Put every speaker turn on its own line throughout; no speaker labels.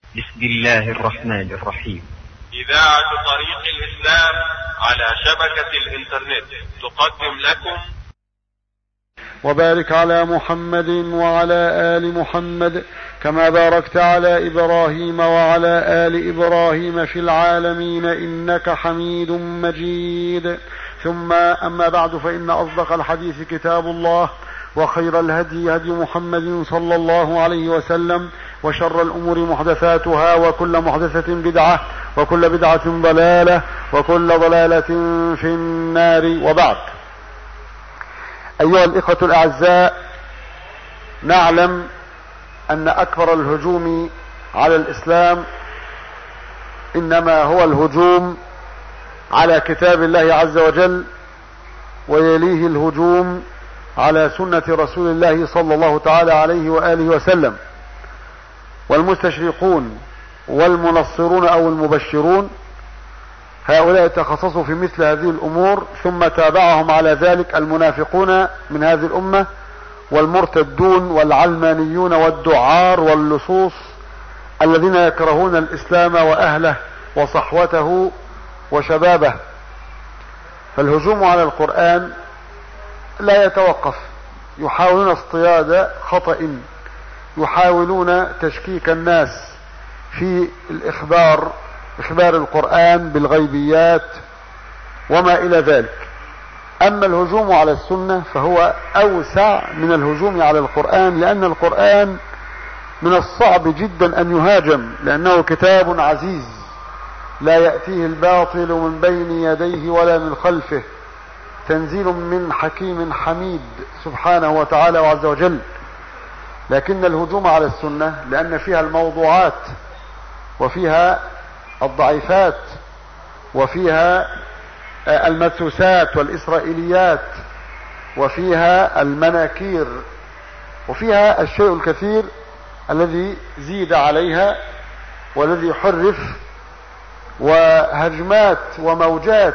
بسم الله الرحمن الرحيم
إذاعة طريق الإسلام على شبكة الإنترنت تقدم لكم
وبارك على محمد وعلى آل محمد كما باركت على إبراهيم وعلى آل إبراهيم في العالمين إنك حميد مجيد ثم أما بعد فإن أصدق الحديث كتاب الله وخير الهدي هدي محمد صلى الله عليه وسلم وشر الأمور محدثاتها وكل محدثة بدعة وكل بدعة ضلالة وكل ضلالة في النار وبعد أيها الإخوة الأعزاء نعلم أن أكبر الهجوم على الإسلام إنما هو الهجوم على كتاب الله عز وجل ويليه الهجوم على سنة رسول الله صلى الله تعالى عليه وآله وسلم والمستشرقون والمنصرون أو المبشرون هؤلاء تخصصوا في مثل هذه الأمور ثم تابعهم على ذلك المنافقون من هذه الأمة والمرتدون والعلمانيون والدعار واللصوص الذين يكرهون الإسلام وأهله وصحوته وشبابه فالهجوم على القرآن لا يتوقف يحاولون اصطياد خطأ يحاولون تشكيك الناس في الإخبار إخبار القرآن بالغيبيات وما إلى ذلك أما الهجوم على السنة فهو أوسع من الهجوم على القرآن لأن القرآن من الصعب جدا أن يهاجم لأنه كتاب عزيز لا يأتيه الباطل من بين يديه ولا من خلفه تنزيل من حكيم حميد سبحانه وتعالى وعز وجل لكن الهجوم على السنة لأن فيها الموضوعات وفيها الضعيفات وفيها المدسوسات والإسرائيليات وفيها المناكير وفيها الشيء الكثير الذي زيد عليها والذي حرف وهجمات وموجات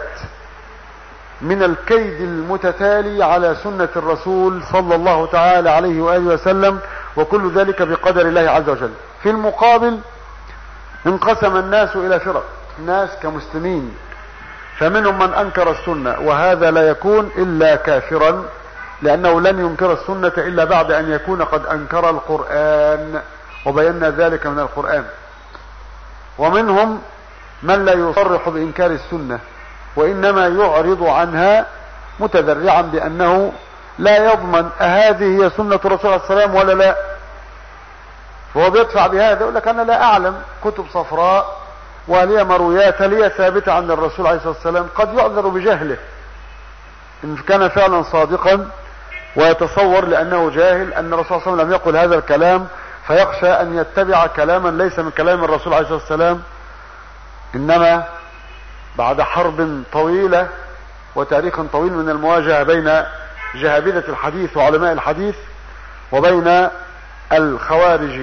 من الكيد المتتالي على سنة الرسول صلى الله تعالى عليه وآله وسلم وكل ذلك بقدر الله عز وجل في المقابل انقسم الناس إلى فرق ناس كمسلمين فمنهم من أنكر السنة وهذا لا يكون إلا كافرا لأنه لن ينكر السنة إلا بعد أن يكون قد أنكر القرآن وبينا ذلك من القرآن ومنهم من لا يصرح بإنكار السنة وإنما يعرض عنها متذرعا بأنه لا يضمن أهذه هي سنة الرسول عليه السلام ولا لا فهو بيدفع بهذا يقول لك أنا لا أعلم كتب صفراء وهي مرويات هي ثابتة عن الرسول عليه الصلاة والسلام قد يعذر بجهله إن كان فعلا صادقا ويتصور لأنه جاهل أن الرسول صلى الله عليه وسلم لم يقل هذا الكلام فيخشى أن يتبع كلاما ليس من كلام الرسول عليه الصلاة والسلام إنما بعد حرب طويلة وتاريخ طويل من المواجهة بين جهابذة الحديث وعلماء الحديث وبين الخوارج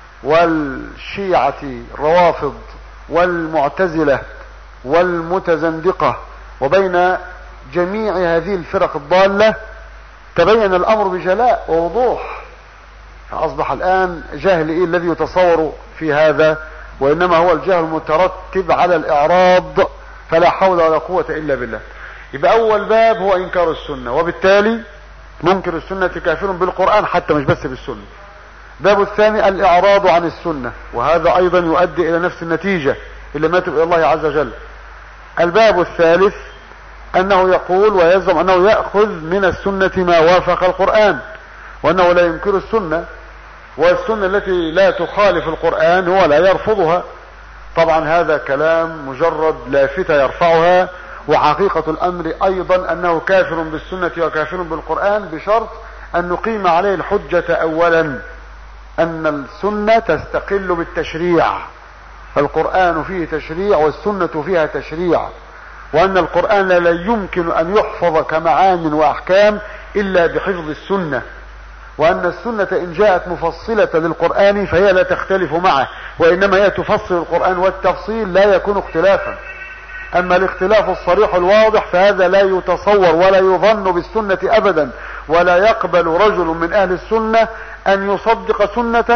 والشيعة الروافض والمعتزلة والمتزندقة وبين جميع هذه الفرق الضالة تبين الأمر بجلاء ووضوح فأصبح الآن جهل إيه الذي يتصور في هذا وإنما هو الجهل المترتب على الإعراض فلا حول ولا قوة إلا بالله يبقى أول باب هو إنكار السنة وبالتالي منكر السنة كافر بالقرآن حتى مش بس بالسنة باب الثاني الإعراض عن السنة وهذا أيضا يؤدي إلى نفس النتيجة اللي ماتوا إلى الله عز وجل الباب الثالث أنه يقول ويزعم أنه يأخذ من السنة ما وافق القرآن وأنه لا ينكر السنة والسنة التي لا تخالف القرآن هو لا يرفضها طبعا هذا كلام مجرد لافتة يرفعها وحقيقة الأمر أيضا أنه كافر بالسنة وكافر بالقرآن بشرط أن نقيم عليه الحجة أولا أن السنة تستقل بالتشريع القرآن فيه تشريع والسنة فيها تشريع وأن القرآن لا يمكن أن يحفظ كمعان وأحكام إلا بحفظ السنة وأن السنة إن جاءت مفصلة للقرآن فهي لا تختلف معه وإنما هي تفصل القرآن والتفصيل لا يكون اختلافا أما الاختلاف الصريح الواضح فهذا لا يتصور ولا يظن بالسنة أبدا ولا يقبل رجل من أهل السنة أن يصدق سنة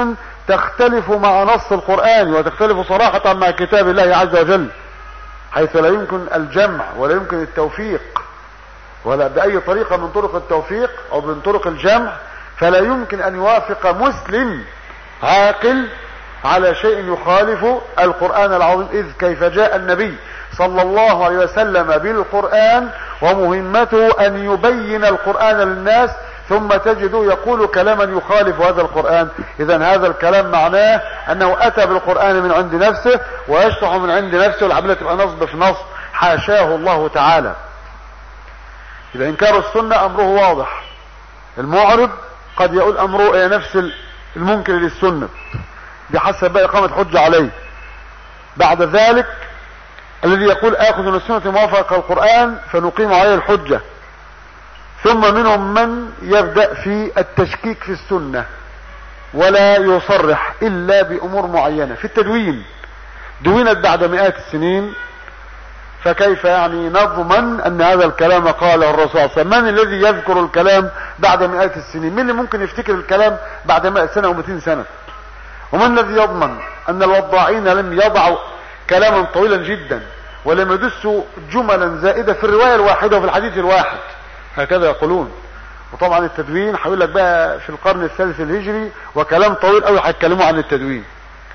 تختلف مع نص القرآن وتختلف صراحة مع كتاب الله عز وجل حيث لا يمكن الجمع ولا يمكن التوفيق ولا بأي طريقة من طرق التوفيق أو من طرق الجمع فلا يمكن أن يوافق مسلم عاقل على شيء يخالف القرآن العظيم إذ كيف جاء النبي صلى الله عليه وسلم بالقرآن ومهمته أن يبين القرآن للناس ثم تجده يقول كلاما يخالف هذا القرآن إذا هذا الكلام معناه أنه أتى بالقرآن من عند نفسه ويشرح من عند نفسه والعملية تبقى نصب في نصب حاشاه الله تعالى إذا إنكار السنة أمره واضح المعرض قد يقول أمره إلى نفس المنكر للسنة بحسب بقى إقامة حجة عليه بعد ذلك الذي يقول آخذ من السنة موافقة القرآن فنقيم عليه الحجة ثم منهم من يبدأ في التشكيك في السنة ولا يصرح إلا بأمور معينة في التدوين دونت بعد مئات السنين فكيف يعني نضمن ان هذا الكلام قاله الرسول صلى الله عليه وسلم من الذي يذكر الكلام بعد مئات السنين من اللي ممكن يفتكر الكلام بعد 100 سنة او 200 سنة ومن الذي يضمن ان الوضاعين لم يضعوا كلاما طويلا جدا ولم يدسوا جملا زائدة في الرواية الواحدة وفي الحديث الواحد هكذا يقولون وطبعا التدوين هيقول لك بقى في القرن الثالث الهجري وكلام طويل قوي هيتكلموا عن التدوين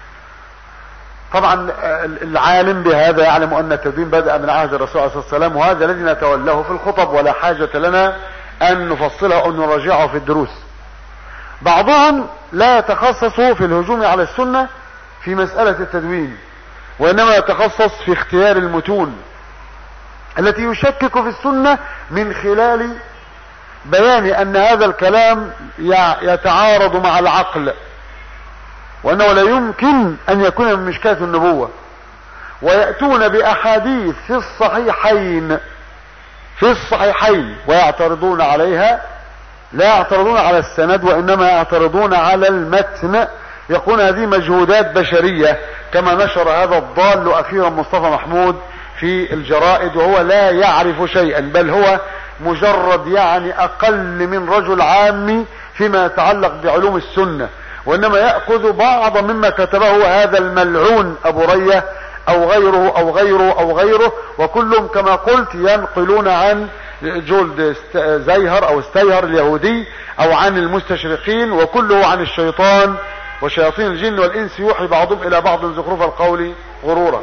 طبعا العالم بهذا يعلم ان التدوين بدأ من عهد الرسول عليه الصلاة والسلام وهذا الذي نتولاه في الخطب ولا حاجة لنا ان نفصله او نراجعه في الدروس بعضهم لا يتخصص في الهجوم على السنة في مسألة التدوين وانما يتخصص في اختيار المتون التي يشكك في السنة من خلال بيان ان هذا الكلام يتعارض مع العقل وانه لا يمكن ان يكون من مشكاة النبوة ويأتون باحاديث في الصحيحين في الصحيحين ويعترضون عليها لا يعترضون على السند وانما يعترضون على المتن يقول هذه مجهودات بشرية كما نشر هذا الضال اخيرا مصطفى محمود في الجرائد وهو لا يعرف شيئا بل هو مجرد يعني اقل من رجل عامي فيما يتعلق بعلوم السنة وانما يأخذ بعض مما كتبه هذا الملعون ابو رية او غيره او غيره او غيره وكلهم كما قلت ينقلون عن جولد زيهر او استيهر اليهودي او عن المستشرقين وكله عن الشيطان وشياطين الجن والانس يوحي بعضهم الى بعض زخرف القول غرورا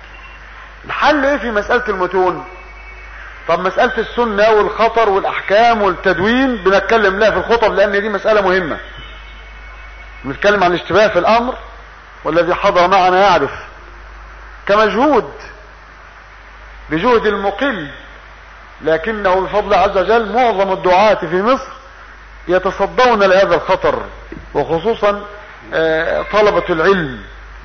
الحل ايه في مسألة المتون طب مسألة السنة والخطر والاحكام والتدوين بنتكلم لها في الخطب لان دي مسألة مهمة بنتكلم عن اشتباه في الامر والذي حضر معنا يعرف كمجهود بجهد المقل لكنه بفضل عز وجل معظم الدعاة في مصر يتصدون لهذا الخطر وخصوصا طلبة العلم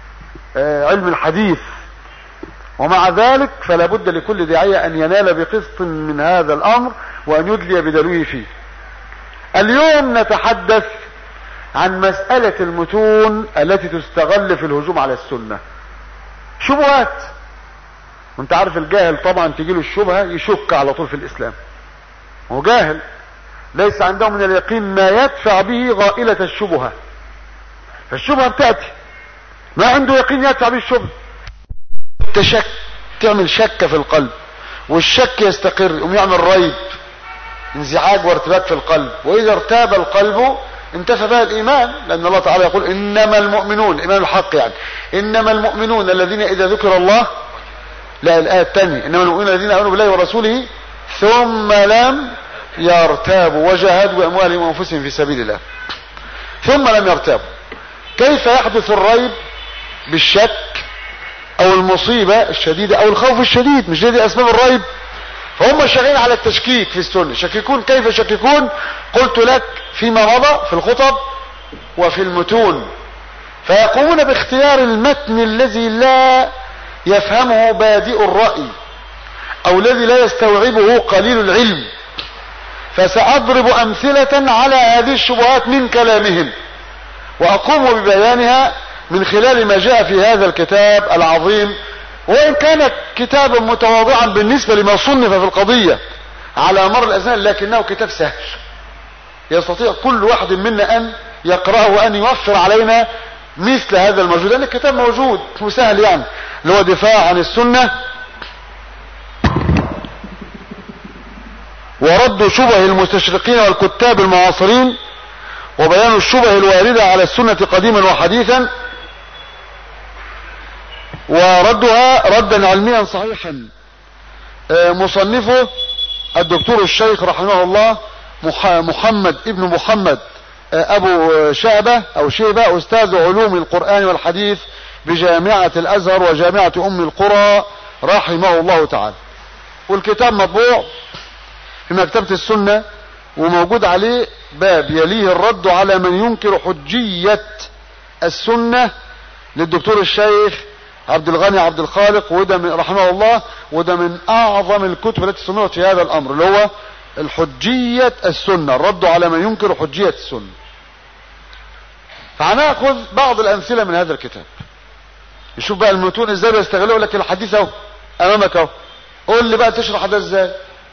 علم الحديث ومع ذلك فلا بد لكل داعية ان ينال بقسط من هذا الامر وان يدلي بدلوه فيه اليوم نتحدث عن مسألة المتون التي تستغل في الهجوم على السنة شبهات وانت عارف الجاهل طبعا تجيله الشبهة يشك على طول في الاسلام هو جاهل ليس عنده من اليقين ما يدفع به غائلة الشبهة فالشبهة بتأتي ما عنده يقين يدفع به الشبهة تشك تعمل شك في القلب والشك يستقر يقوم يعمل ريب انزعاج وارتباك في القلب واذا ارتاب القلب انتفى بها الايمان لان الله تعالى يقول انما المؤمنون الايمان الحق يعني انما المؤمنون الذين اذا ذكر الله لا الايه الثانيه انما المؤمنون الذين امنوا بالله ورسوله ثم لم يرتابوا وجاهدوا باموالهم وانفسهم في سبيل الله ثم لم يرتابوا كيف يحدث الريب بالشك او المصيبة الشديدة او الخوف الشديد مش دي اسباب الريب فهم شغالين على التشكيك في السنة شككون كيف يشككون قلت لك فيما مضى في الخطب وفي المتون فيقومون باختيار المتن الذي لا يفهمه بادئ الرأي او الذي لا يستوعبه قليل العلم فسأضرب امثلة على هذه الشبهات من كلامهم واقوم ببيانها من خلال ما جاء في هذا الكتاب العظيم وان كان كتابا متواضعا بالنسبة لما صنف في القضية على مر الازمان لكنه كتاب سهل يستطيع كل واحد منا ان يقرأه وان يوفر علينا مثل هذا الموجود لان الكتاب موجود وسهل يعني اللي هو دفاع عن السنة ورد شبه المستشرقين والكتاب المعاصرين وبيان الشبه الواردة على السنة قديما وحديثا وردها ردا علميا صحيحا آه، مصنفه الدكتور الشيخ رحمه الله مح- محمد ابن محمد آه، ابو شعبة او شيبة استاذ علوم القرآن والحديث بجامعة الازهر وجامعة ام القرى رحمه الله تعالى والكتاب مطبوع في مكتبة السنة وموجود عليه باب يليه الرد على من ينكر حجية السنة للدكتور الشيخ عبد الغني عبد الخالق وده من رحمه الله وده من اعظم الكتب التي صنعت في هذا الامر اللي هو الحجية السنة الرد على من ينكر حجية السنة فهناخذ بعض الامثلة من هذا الكتاب نشوف بقى المتون ازاي بيستغلوا لك الحديث اهو امامك اهو قول لي بقى تشرح ده ازاي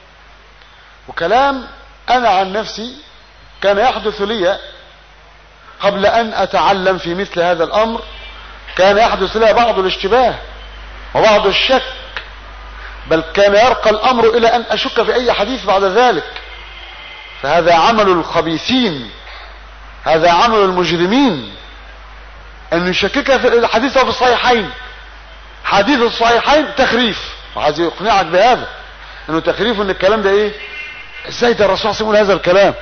وكلام انا عن نفسي كان يحدث لي قبل ان اتعلم في مثل هذا الامر كان يحدث لي بعض الاشتباه وبعض الشك بل كان يرقى الامر الى ان اشك في اي حديث بعد ذلك فهذا عمل الخبيثين هذا عمل المجرمين ان يشكك في الحديث في الصحيحين حديث الصحيحين تخريف وعايز يقنعك بهذا انه تخريف ان الكلام ده ايه ازاي ده الرسول صلى الله عليه وسلم يقول هذا الكلام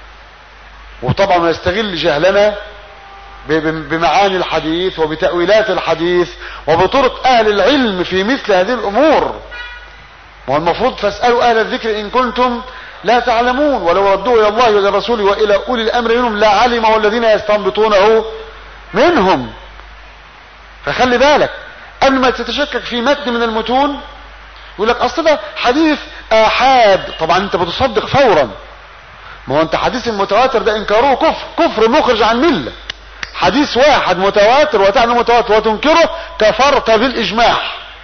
وطبعا يستغل جهلنا ب- ب- بمعاني الحديث وبتأويلات الحديث وبطرق اهل العلم في مثل هذه الامور والمفروض فاسألوا اهل الذكر ان كنتم لا تعلمون ولو ردوه الى الله والى الرسول والى اولي الامر منهم لا علمه الذين يستنبطونه منهم فخلي بالك قبل ما تتشكك في متن من المتون يقول لك اصل ده حديث احاد طبعا انت بتصدق فورا ما هو انت حديث المتواتر ده انكاره كفر كفر مخرج عن مله حديث واحد متواتر وتعني متواتر وتنكره كفرت بالاجماع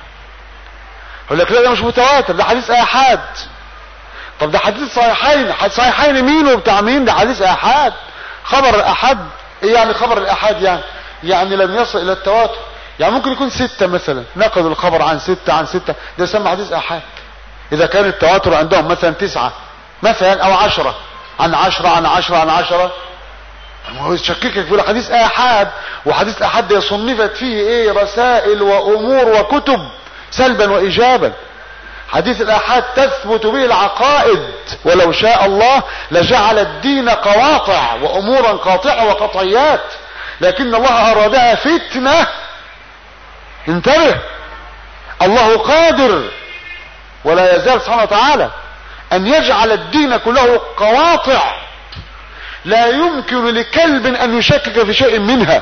يقول لك لا ده مش متواتر ده حديث احاد طب ده حديث صحيحين حديث صحيحين مين وبتاع مين ده حديث احاد خبر الاحاد ايه يعني خبر الاحاد يعني يعني لم يصل الى التواتر يعني ممكن يكون ستة مثلا نقلوا الخبر عن ستة عن ستة ده يسمى حديث احاد اذا كان التواتر عندهم مثلا تسعة مثلا او عشرة عن عشرة عن عشرة عن عشرة هو يشككك في حديث احاد وحديث احاد ده صنفت فيه ايه رسائل وامور وكتب سلبا وايجابا حديث الاحاد تثبت به العقائد ولو شاء الله لجعل الدين قواطع وامورا قاطعه وقطعيات لكن الله ارادها فتنه انتبه الله قادر ولا يزال سبحانه وتعالى ان يجعل الدين كله قواطع لا يمكن لكلب ان يشكك في شيء منها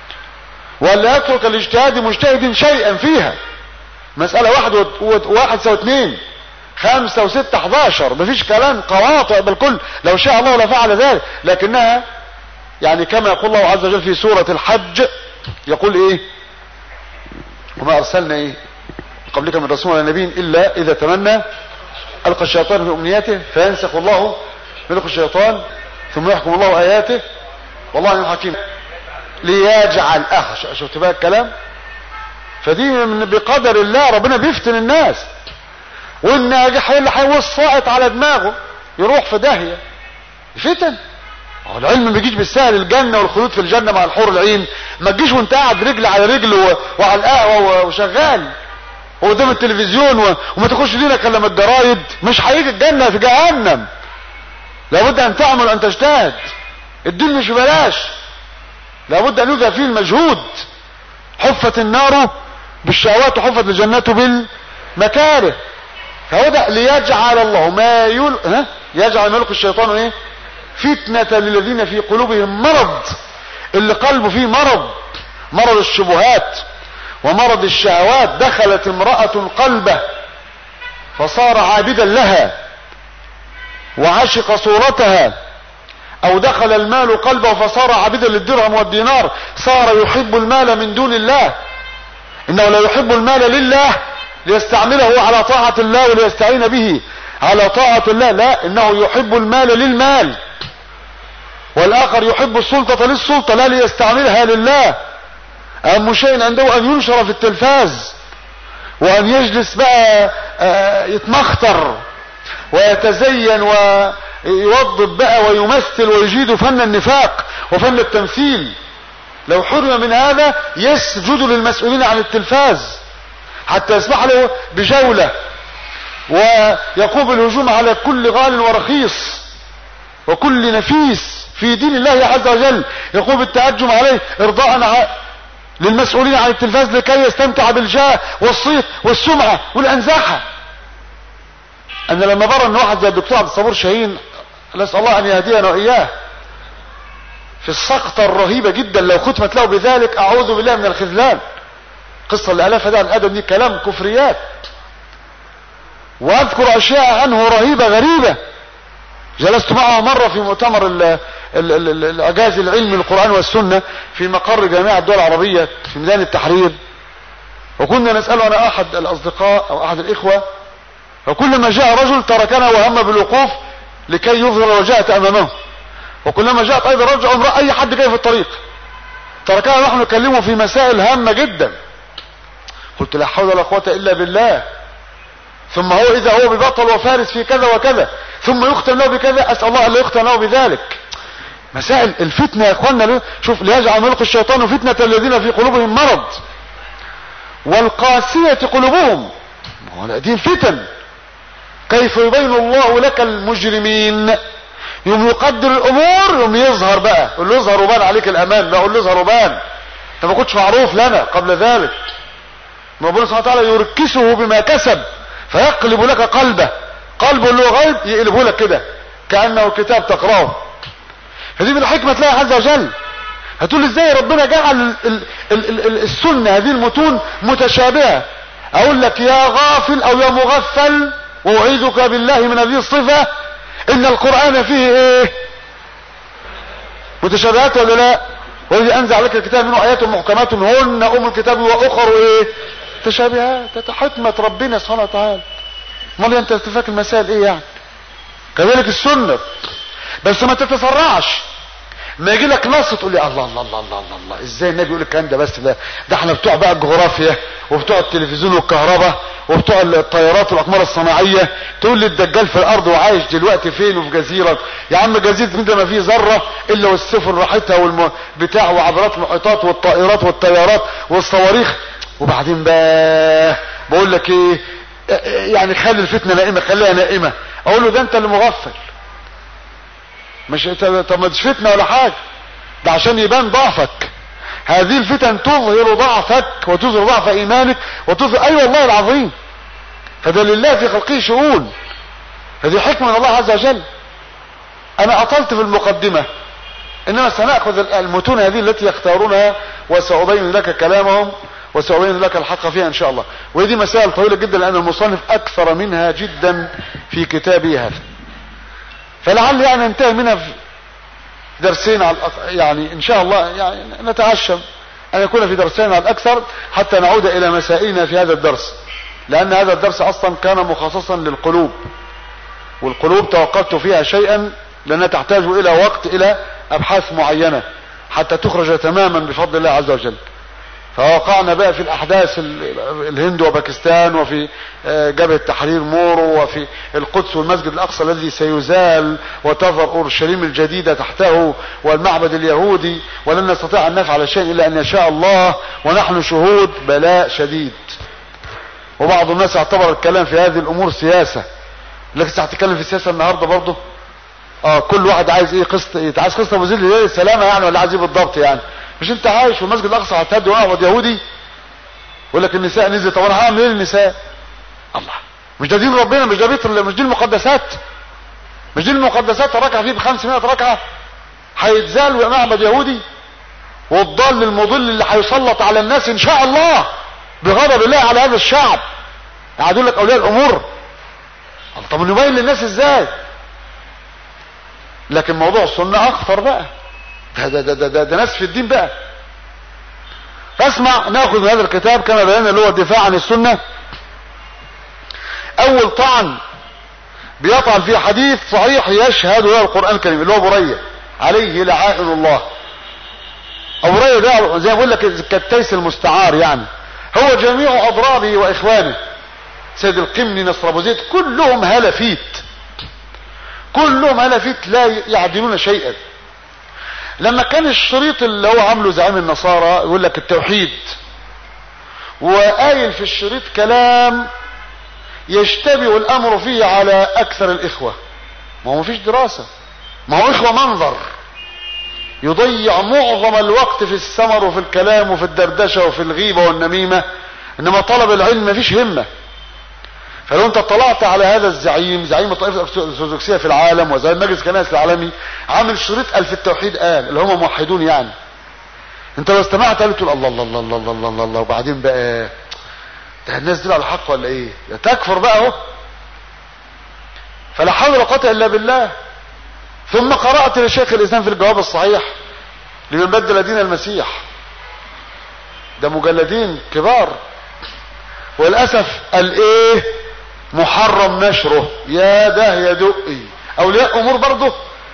ولا يترك الاجتهاد مجتهد شيئا فيها مسألة واحد و- و- واحد سوى اتنين خمسة وستة حداشر مفيش كلام قواطع بالكل لو شاء الله لفعل ذلك لكنها يعني كما يقول الله عز وجل في سورة الحج يقول ايه وما ارسلنا ايه قبلك من رسول ولا نبي الا اذا تمنى القى الشيطان في امنيته فينسخ الله ملك الشيطان ثم يحكم الله اياته والله عليم حكيم ليجعل اخ شفت بقى الكلام فدي من بقدر الله ربنا بيفتن الناس والناجح هو اللي هيوصعت على دماغه يروح في داهيه فتن هو العلم ما بيجيش بالسهل الجنه والخلود في الجنه مع الحور العين ما تجيش وانت قاعد رجل على رجل و... وعلى القهوه و... وشغال وقدام التلفزيون و... وما تخش دينك الا من الجرايد مش هيجي الجنه في جهنم لابد ان تعمل وان تجتهد الدين مش ببلاش لابد ان يبذل فيه المجهود حفت النار بالشهوات وحفت الجنة بالمكاره فهو ده ليجعل الله ما يل... ها؟ يجعل ملك الشيطان ايه فتنة للذين في قلوبهم مرض اللي قلبه فيه مرض مرض الشبهات ومرض الشهوات دخلت امرأة قلبه فصار عابدا لها وعشق صورتها او دخل المال قلبه فصار عابدا للدرهم والدينار صار يحب المال من دون الله انه لا يحب المال لله ليستعمله على طاعة الله وليستعين به على طاعة الله لا انه يحب المال للمال والاخر يحب السلطة للسلطة لا ليستعملها لله اهم شيء عنده ان ينشر في التلفاز وان يجلس بقى آه، يتمخطر ويتزين ويوضب بقى ويمثل ويجيد فن النفاق وفن التمثيل لو حرم من هذا يسجد للمسؤولين عن التلفاز حتى يسمح له بجولة ويقوم بالهجوم على كل غال ورخيص وكل نفيس في دين الله عز وجل يقوم بالتهجم عليه ارضاء للمسؤولين عن التلفاز لكي يستمتع بالجاه والصيت والسمعة والانزاحة انا لما برى ان واحد زي الدكتور عبد الصبور شاهين نسأل الله ان يهدينا واياه في السقطة الرهيبة جدا لو ختمت له بذلك اعوذ بالله من الخذلان قصة اللي الافها ده الادب دي كلام كفريات واذكر اشياء عنه رهيبة غريبة جلست معه مرة في مؤتمر الاعجاز العلمي القرآن والسنة في مقر جامعة الدول العربية في ميدان التحرير وكنا نسأله انا احد الاصدقاء او احد الاخوة فكلما جاء رجل تركنا وهم بالوقوف لكي يظهر الوجاهة امامه وكلما جاءت ايضا رجل امرأة اي حد جاي في الطريق تركنا نحن نكلمه في مسائل هامة جدا قلت لا حول ولا قوة الا بالله ثم هو اذا هو ببطل وفارس في كذا وكذا ثم يختم له بكذا اسأل الله ان لا يختم له بذلك مسائل الفتنة يا اخوانا شوف ليجعل ملك الشيطان فتنة الذين في قلوبهم مرض والقاسية قلوبهم دي فتن كيف يبين الله لك المجرمين يوم يقدر الامور يوم يظهر بقى يقول له يظهر وبان عليك الامان بقى يقول له يظهر وبان انت ما كنتش معروف لنا قبل ذلك ربنا سبحانه وتعالى يركسه بما كسب فيقلب لك قلبه قلبه اللي هو غيب يقلبه لك كده كانه كتاب تقراه فدي من حكمه الله عز وجل هتقول ازاي ربنا جعل ال ال ال السنه هذه المتون متشابهه اقول لك يا غافل او يا مغفل واعيذك بالله من هذه الصفه ان القرآن فيه ايه متشابهات ولا لا والذي انزل عليك الكتاب منه ايات محكمات هن ام الكتاب واخر ايه متشابهات حكمة ربنا سبحانه وتعالى امال انت تفاك المسائل ايه يعني كذلك السنة بس ما تتسرعش ما يجي لك نص تقول لي الله الله الله الله الله, الله. ازاي النبي يقول الكلام ده بس ده ده احنا بتوع بقى الجغرافيا وبتوع التلفزيون والكهرباء وبتوع الطيارات والاقمار الصناعيه تقول لي الدجال في الارض وعايش دلوقتي فين وفي جزيره يا عم جزيره مين ما فيه ذره الا والسفن راحتها والم... بتاع وعبرات المحيطات والطائرات والطيارات والصواريخ وبعدين بقى بقول لك ايه يعني خلي الفتنه نائمه خليها نائمه اقول له ده انت اللي مغفل مش طب ما فتنه ولا حاجه ده عشان يبان ضعفك هذه الفتن تظهر ضعفك وتظهر ضعف ايمانك وتظهر اي أيوة والله العظيم فده لله في خلقه شؤون هذه حكمه من الله عز وجل انا اطلت في المقدمه انما سنأخذ المتون هذه التي يختارونها وسأبين لك كلامهم وسأبين لك الحق فيها ان شاء الله وهذه مسائل طويلة جدا لان المصنف اكثر منها جدا في كتابه هذا فلعل يعني ننتهي منها في درسين على يعني ان شاء الله يعني نتعشم ان يكون في درسين على الاكثر حتى نعود الى مسائلنا في هذا الدرس لان هذا الدرس اصلا كان مخصصا للقلوب والقلوب توقفت فيها شيئا لانها تحتاج الى وقت الى ابحاث معينة حتى تخرج تماما بفضل الله عز وجل فوقعنا بقى في الاحداث الهند وباكستان وفي آه، جبهة تحرير مورو وفي القدس والمسجد الاقصى الذي سيزال وتظهر اورشليم الجديدة تحته والمعبد اليهودي ولن نستطيع ان نفعل شيء الا ان يشاء الله ونحن شهود بلاء شديد وبعض الناس اعتبر الكلام في هذه الامور سياسة لكن هتتكلم في السياسة النهاردة برضه اه كل واحد عايز ايه قسط ايه عايز قسط ابو زيد السلامة يعني ولا عايز ايه بالضبط يعني مش انت عايش في المسجد الاقصى هتهدي واحد يهودي يقول لك النساء نزلت طب انا هعمل ايه للنساء الله مش ده دين ربنا مش ده بيت مش دي المقدسات مش دي المقدسات ركعه فيه ب 500 ركعه هيتزال معبد يهودي والضال المضل اللي هيسلط على الناس ان شاء الله بغضب الله على هذا الشعب قاعد لك اولياء الامور طب نبين للناس ازاي لكن موضوع السنه اخطر بقى ده ده ده ده, ده ناس في الدين بقى فاسمع ناخذ من هذا الكتاب كما بينا اللي هو الدفاع عن السنة اول طعن بيطعن في حديث صحيح يشهد له القرآن الكريم اللي هو برية عليه لعائن الله ابو هريره ده زي ما بقول لك كالتيس المستعار يعني هو جميع اضرابه واخوانه سيد القمني نصر ابو زيد كلهم هلفيت كلهم هلفيت لا يعدلون شيئا لما كان الشريط اللي هو عامله زعيم النصارى يقول لك التوحيد وقايل في الشريط كلام يشتبه الامر فيه على اكثر الاخوة ما هو مفيش دراسة ما هو اخوة منظر يضيع معظم الوقت في السمر وفي الكلام وفي الدردشة وفي الغيبة والنميمة انما طلب العلم مفيش همة فلو انت اطلعت على هذا الزعيم زعيم الطائفة الارثوذكسية في العالم وزعيم مجلس كنائس العالمي عامل شريط الف التوحيد قال اللي هم موحدون يعني انت لو استمعت قال تقول الله الله الله الله الله الله, الله وبعدين بقى ده الناس دول على حق ولا ايه تكفر بقى اهو فلا حول ولا قوه الا بالله ثم قرات لشيخ الاسلام في الجواب الصحيح لمن بدل دين المسيح ده مجلدين كبار وللاسف الايه محرم نشره يا ده يا دقي اولياء امور برضه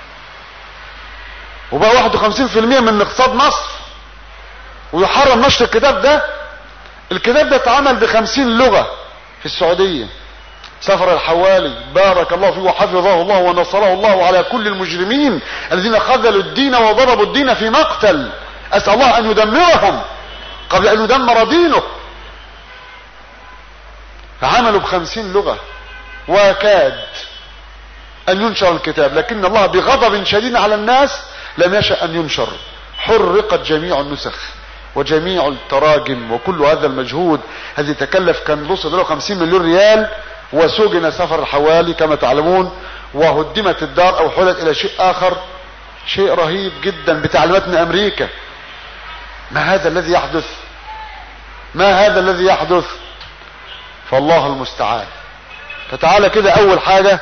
وبقى 51% من اقتصاد مصر ويحرم نشر الكتاب ده الكتاب ده اتعمل بخمسين لغة في السعودية سفر الحوالي بارك الله فيه وحفظه الله ونصره الله على كل المجرمين الذين خذلوا الدين وضربوا الدين في مقتل اسأل الله ان يدمرهم قبل ان يدمر دينه فعملوا بخمسين لغة وكاد ان ينشر الكتاب لكن الله بغضب شديد على الناس لم يشأ ان ينشر حرقت جميع النسخ وجميع التراجم وكل هذا المجهود الذي تكلف كان بص له 50 مليون ريال وسجن سفر الحوالي كما تعلمون وهدمت الدار او حولت الى شيء اخر شيء رهيب جدا بتعليمات من امريكا ما هذا الذي يحدث ما هذا الذي يحدث فالله المستعان فتعالى كده اول حاجة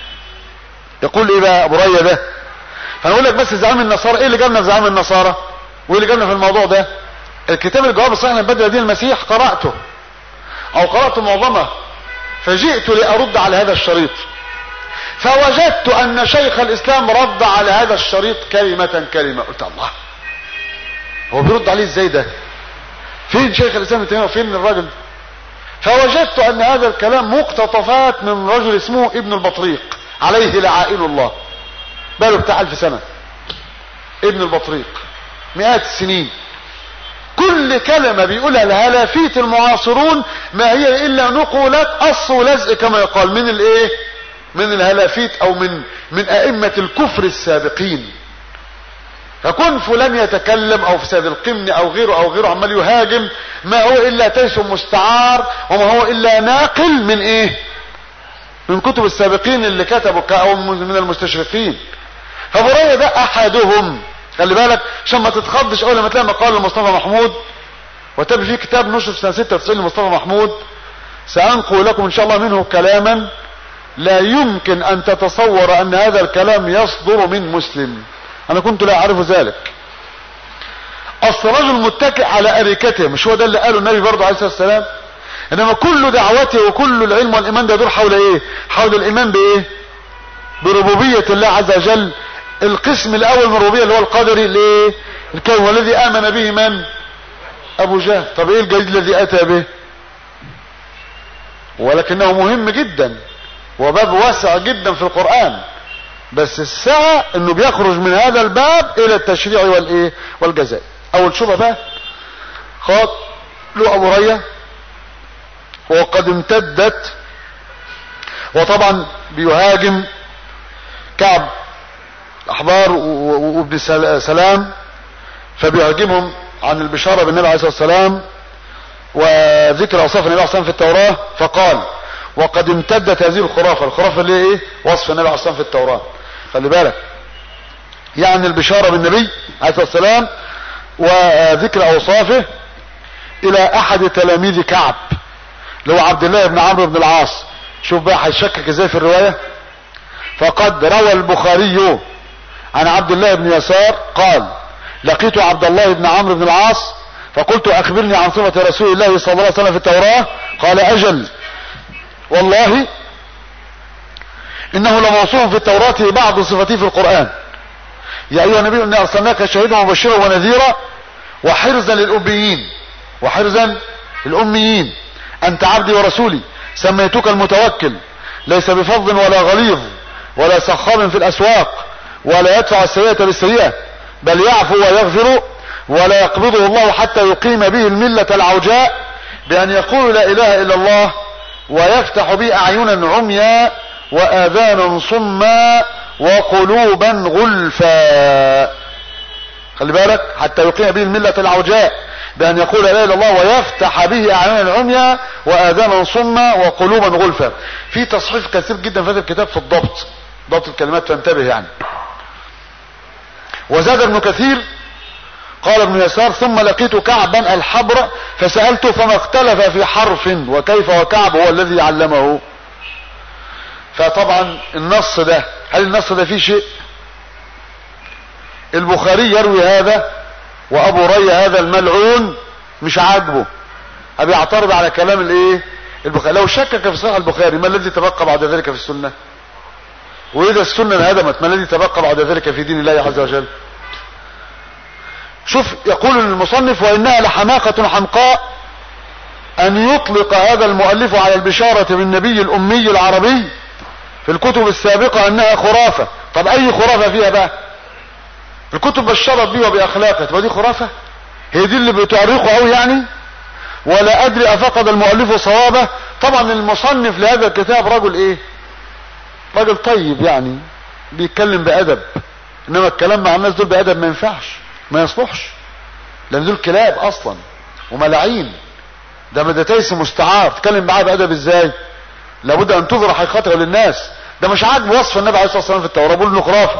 يقول ايه بقى ابو ريا ده فنقول لك بس زعيم النصارى ايه اللي جابنا في زعيم النصارى وايه اللي جابنا في الموضوع ده الكتاب الجواب الصحيح من بدل دين المسيح قرأته او قرأت معظمه فجئت لارد على هذا الشريط فوجدت ان شيخ الاسلام رد على هذا الشريط كلمة كلمة قلت الله هو بيرد عليه ازاي ده فين شيخ الاسلام ابن تيميه وفين الراجل فوجدت ان هذا الكلام مقتطفات من رجل اسمه ابن البطريق عليه لعائل الله بقاله بتاع الف سنة ابن البطريق مئات السنين كل كلمة بيقولها الهلافيت المعاصرون ما هي الا نقولات قص ولزق كما يقال من الايه من الهلافيت او من من ائمة الكفر السابقين فكن فلان يتكلم او في سيد القمن او غيره او غيره عمال يهاجم ما هو الا تيس مستعار وما هو الا ناقل من ايه من كتب السابقين اللي كتبوا او من المستشرقين فبرية ده احدهم خلي بالك عشان ما تتخضش اول ما تلاقي مقال لمصطفى محمود وتبي فيه كتاب نشر في سنه 96 لمصطفى محمود سانقل لكم ان شاء الله منه كلاما لا يمكن ان تتصور ان هذا الكلام يصدر من مسلم انا كنت لا اعرف ذلك اصل رجل متكئ على اريكته مش هو ده اللي قاله النبي برضه عليه الصلاه والسلام انما كل دعوته وكل العلم والايمان ده يدور حول ايه حول الايمان بايه بربوبيه الله عز وجل القسم الاول من الربوبيه اللي هو القدري ليه الكون والذي امن به من ابو جهل طب ايه الجديد الذي اتى به ولكنه مهم جدا وباب واسع جدا في القرآن بس الساعة انه بيخرج من هذا الباب الى التشريع والايه والجزاء اول شبهة بقى قال له ابو ريا وقد امتدت وطبعا بيهاجم كعب الاحبار وابن سلام فبيهاجمهم عن البشارة بالنبي عليه الصلاة والسلام وذكر اوصاف النبي عليه الصلاة والسلام في التوراة فقال وقد امتدت هذه الخرافة الخرافة اللي ايه وصف النبي عليه الصلاة والسلام في التوراة خلي بالك يعني البشارة بالنبي عليه الصلاة والسلام وذكر اوصافه الى احد تلاميذ كعب اللي هو عبد الله بن عمرو بن العاص شوف بقى هيشكك ازاي في الرواية فقد روى البخاري عن عبد الله بن يسار قال لقيت عبد الله بن عمرو بن العاص فقلت اخبرني عن صفة رسول الله صلى الله عليه وسلم في التوراة قال اجل والله انه لموصوف في التوراة بعض صفاته في القرآن يا ايها النبي اني ارسلناك شهيدا ومبشرا ونذيرا وحرزا للأميين وحرزا للأميين أنت عبدي ورسولي سميتك المتوكل ليس بفظ ولا غليظ ولا سخاب في الأسواق ولا يدفع السيئة بالسيئة بل يعفو ويغفر ولا يقبضه الله حتى يقيم به الملة العوجاء بأن يقول لا إله إلا الله ويفتح به أعينا عميا وآذانا صما وقلوبا غلفا خلي بالك حتى يقيم به الملة العوجاء بأن يقول لا إله إلا الله ويفتح به أعينا عميا وآذانا صما وقلوبا غلفا في تصحيف كثير جدا في هذا الكتاب في الضبط ضبط الكلمات تنتبه يعني وزاد ابن كثير قال ابن يسار ثم لقيت كعبا الحبر فسألته فما اختلف في حرف وكيف وكعب هو الذي علمه فطبعا النص ده هل النص ده فيه شيء البخاري يروي هذا وابو ري هذا الملعون مش عاجبه ابي يعترض على كلام الايه البخاري لو شكك في صحيح البخاري ما الذي تبقى بعد ذلك في السنه واذا السنه انهدمت ما الذي تبقى بعد ذلك في دين الله عز وجل شوف يقول المصنف وانها لحماقة حمقاء ان يطلق هذا المؤلف على البشارة بالنبي الامي العربي في الكتب السابقة انها خرافة طب اي خرافة فيها بقى الكتب بشرت بيه وباخلاقه تبقى دي خرافة هي دي اللي بتعرقه قوي يعني ولا ادري افقد المؤلف صوابه طبعا المصنف لهذا الكتاب رجل ايه رجل طيب يعني بيتكلم بادب انما الكلام مع الناس دول بادب ما ينفعش ما يصلحش لان دول كلاب اصلا وملاعين ده مدتيس مستعار تتكلم معاه بادب ازاي لابد ان تظهر حقيقته للناس ده مش عاجب وصف النبي عليه الصلاه والسلام في التوراه بيقول انه خرافه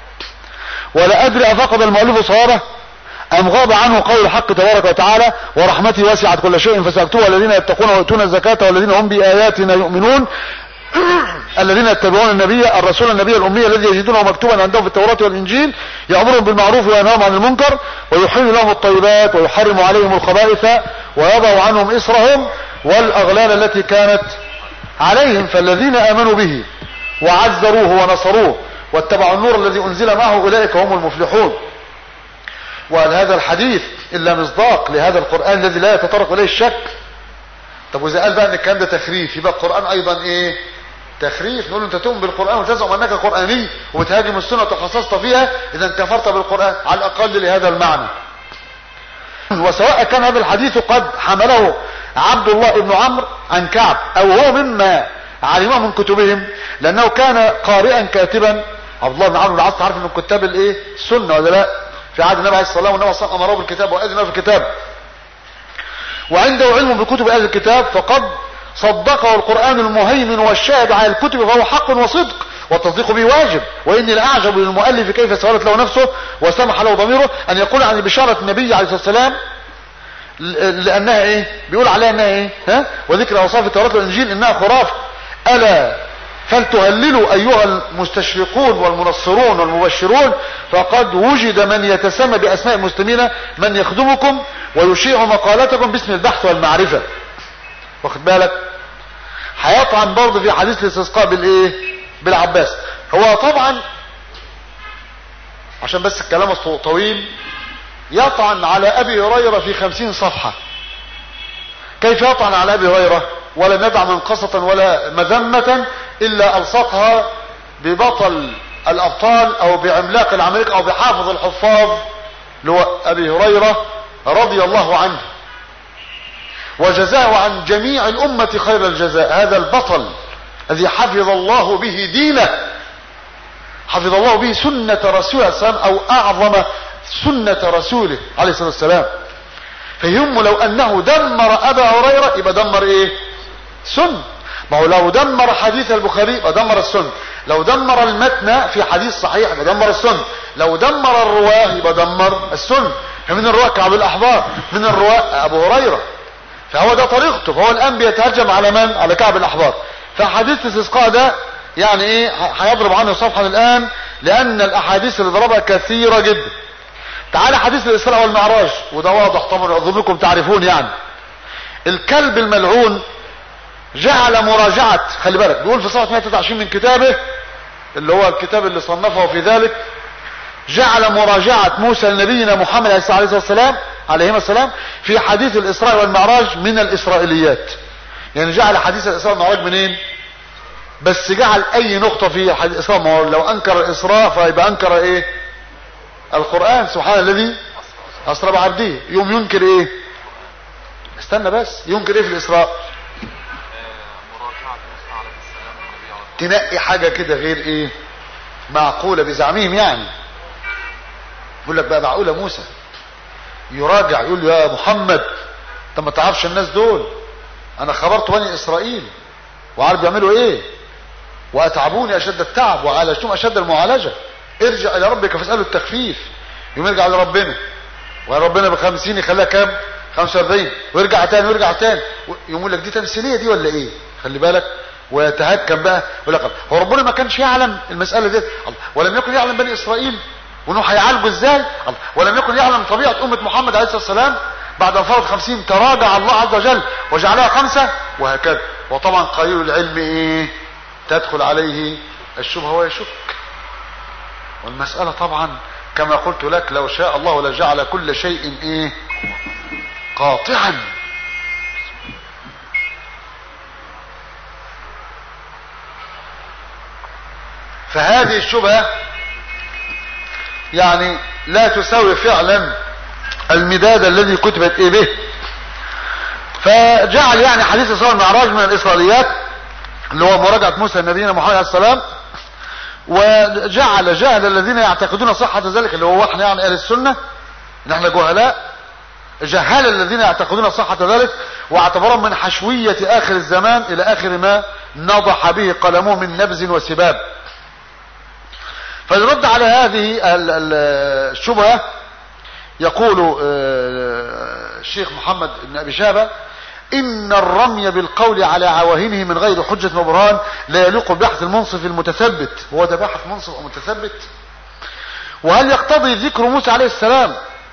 ولا ادري افقد المؤلف صوابه ام غاب عنه قول الحق تبارك وتعالى ورحمتي وسعت كل شيء فساكتبها الذين يتقون ويؤتون الزكاه والذين هم باياتنا يؤمنون الذين يتبعون النبي الرسول النبي الامي الذي يجدونه مكتوبا عندهم في التوراة والانجيل يامرهم بالمعروف وينهاهم عن المنكر ويحل لهم الطيبات ويحرم عليهم الخبائث ويضع عنهم اسرهم والاغلال التي كانت عليهم فالذين امنوا به وعزروه ونصروه واتبعوا النور الذي انزل معه اولئك هم المفلحون وهل هذا الحديث الا مصداق لهذا القران الذي لا يتطرق اليه الشك طب واذا قال بقى ان الكلام ده تخريف يبقى القران ايضا ايه تخريف نقول له انت تؤمن بالقران وتزعم انك قراني وتهاجم السنه وتخصصت فيها اذا كفرت بالقران على الاقل لهذا المعنى وسواء كان هذا الحديث قد حمله عبد الله بن عمرو عن كعب او هو مما علمه من كتبهم لانه كان قارئا كاتبا عبد الله بن عمرو بن العاص عارف انه كتاب الايه السنه ولا لا في عهد النبي عليه الصلاه والسلام والنبي صلى الله عليه وسلم امره بالكتاب واذن في الكتاب وعنده علم بكتب هذا الكتاب فقد صدقه القرآن المهيمن والشاهد على الكتب فهو حق وصدق والتصديق به واجب واني لاعجب للمؤلف كيف سولت له نفسه وسمح له ضميره ان يقول عن بشارة النبي عليه الصلاة والسلام لانها ايه بيقول عليها انها ايه ها وذكر اوصاف التوراة والانجيل انها خرافة الا فلتهللوا ايها المستشرقون والمنصرون والمبشرون فقد وجد من يتسمى باسماء المسلمين من يخدمكم ويشيع مقالتكم باسم البحث والمعرفة واخد بالك هيطعن برضه في حديث الاستسقاء بالايه بالعباس هو طبعا عشان بس الكلام طويل يطعن على ابي هريرة في خمسين صفحة كيف يطعن على ابي هريرة ولا ندع منقصة ولا مذمة الا الصقها ببطل الابطال او بعملاق العمالقة او بحافظ الحفاظ اللي هو ابي هريرة رضي الله عنه وجزاه عن جميع الأمة خير الجزاء هذا البطل الذي حفظ الله به دينه حفظ الله به سنة رسوله صلى الله عليه وسلم أو أعظم سنة رسوله عليه الصلاة والسلام فيهم لو أنه دمر أبا هريرة يبقى دمر إيه سن ما هو لو دمر حديث البخاري يبقى دمر السن لو دمر المتن في حديث صحيح يبقى دمر السن لو دمر الرواه يبقى دمر السن فمن الرواه كعب الأحبار من الرواه أبو هريرة فهو ده طريقته فهو الآن بيتهجم على من على كعب الأحبار فحديث الاستسقاء ده يعني ايه هيضرب عنه صفحا الآن لأن الأحاديث اللي ضربها كثيرة جدا تعالى حديث الإسراء والمعراج وده واضح طبعا أظنكم تعرفون يعني الكلب الملعون جعل مراجعة خلي بالك بيقول في صفحة 123 من كتابه اللي هو الكتاب اللي صنفه في ذلك جعل مراجعة موسى لنبينا محمد عليه الصلاة والسلام عليهما السلام في حديث الاسراء والمعراج من الاسرائيليات يعني جعل حديث الاسراء والمعراج منين بس جعل اي نقطة في حديث الاسراء والمعراج لو انكر الاسراء فيبقى انكر ايه القرآن سبحان الذي اسرى بعبده يوم ينكر ايه استنى بس ينكر ايه في الاسراء تنقي حاجة كده غير ايه معقولة بزعمهم يعني يقول لك بقى معقولة موسى يراجع يقول له يا محمد انت ما تعرفش الناس دول انا خبرت بني اسرائيل وعارف بيعملوا ايه واتعبوني اشد التعب وعالجتهم اشد المعالجة ارجع الى ربك فاسأله التخفيف يوم يرجع لربنا وربنا بخمسين يخليها كام خمسة واربعين ويرجع تاني ويرجع تاني يقول لك دي تمثيلية دي ولا ايه خلي بالك ويتهكم بقى يقول لك هو ربنا ما كانش يعلم المسألة دي الله ولم يكن يعلم بني اسرائيل وانه هيعالجوا ازاي الله ولم يكن يعلم طبيعة امة محمد عليه الصلاة والسلام بعد ان فرض خمسين تراجع الله عز وجل وجعلها خمسة وهكذا وطبعا قليل العلم ايه تدخل عليه الشبهة ويشك والمسألة طبعا كما قلت لك لو شاء الله لجعل كل شيء ايه قاطعا فهذه الشبهة يعني لا تساوي فعلا المداد الذي كتبت ايه به فجعل يعني حديث الإسراء المعراج من الإسرائيليات اللي هو مراجعة موسى نبينا محمد عليه السلام وجعل جهل الذين يعتقدون صحة ذلك اللي هو احنا يعني اهل السنة نحن جهلاء جهل الذين يعتقدون صحة ذلك واعتبرهم من حشوية اخر الزمان الى اخر ما نضح به قلمه من نبز وسباب فالرد على هذه الشبهة يقول الشيخ محمد بن ابي شابه ان الرمي بالقول على عواهنه من غير حجة وبرهان لا يليق ببحث المنصف المتثبت هو ده بحث منصف ومتثبت وهل يقتضي ذكر موسى عليه السلام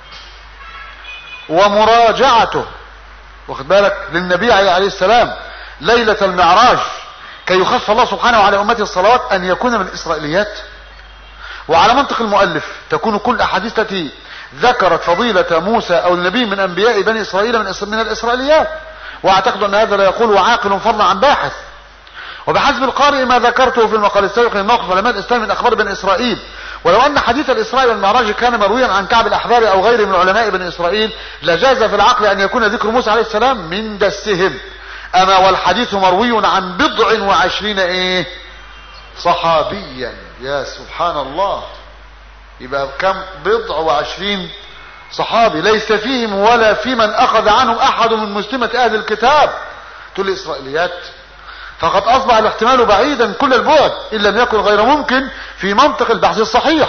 ومراجعته واخد بالك للنبي عليه السلام ليلة المعراج كي يخف الله سبحانه على امته الصلوات ان يكون من الاسرائيليات وعلى منطق المؤلف تكون كل الاحاديث التي ذكرت فضيلة موسى او النبي من انبياء بني اسرائيل من, من الاسرائيليات واعتقد ان هذا لا يقول عاقل فضلا عن باحث وبحسب القارئ ما ذكرته في المقال السابق من موقف علماء الاسلام من اخبار بني اسرائيل ولو ان حديث الاسراء والمعراج كان مرويا عن كعب الاحبار او غيره من علماء بني اسرائيل لجاز في العقل ان يكون ذكر موسى عليه السلام من دسهم اما والحديث مروي عن بضع وعشرين ايه صحابيا يا سبحان الله يبقى كم بضع وعشرين صحابي ليس فيهم ولا في من اخذ عنهم احد من مسلمة اهل الكتاب تقول الاسرائيليات فقد اصبح الاحتمال بعيدا كل البعد ان لم يكن غير ممكن في منطق البحث الصحيح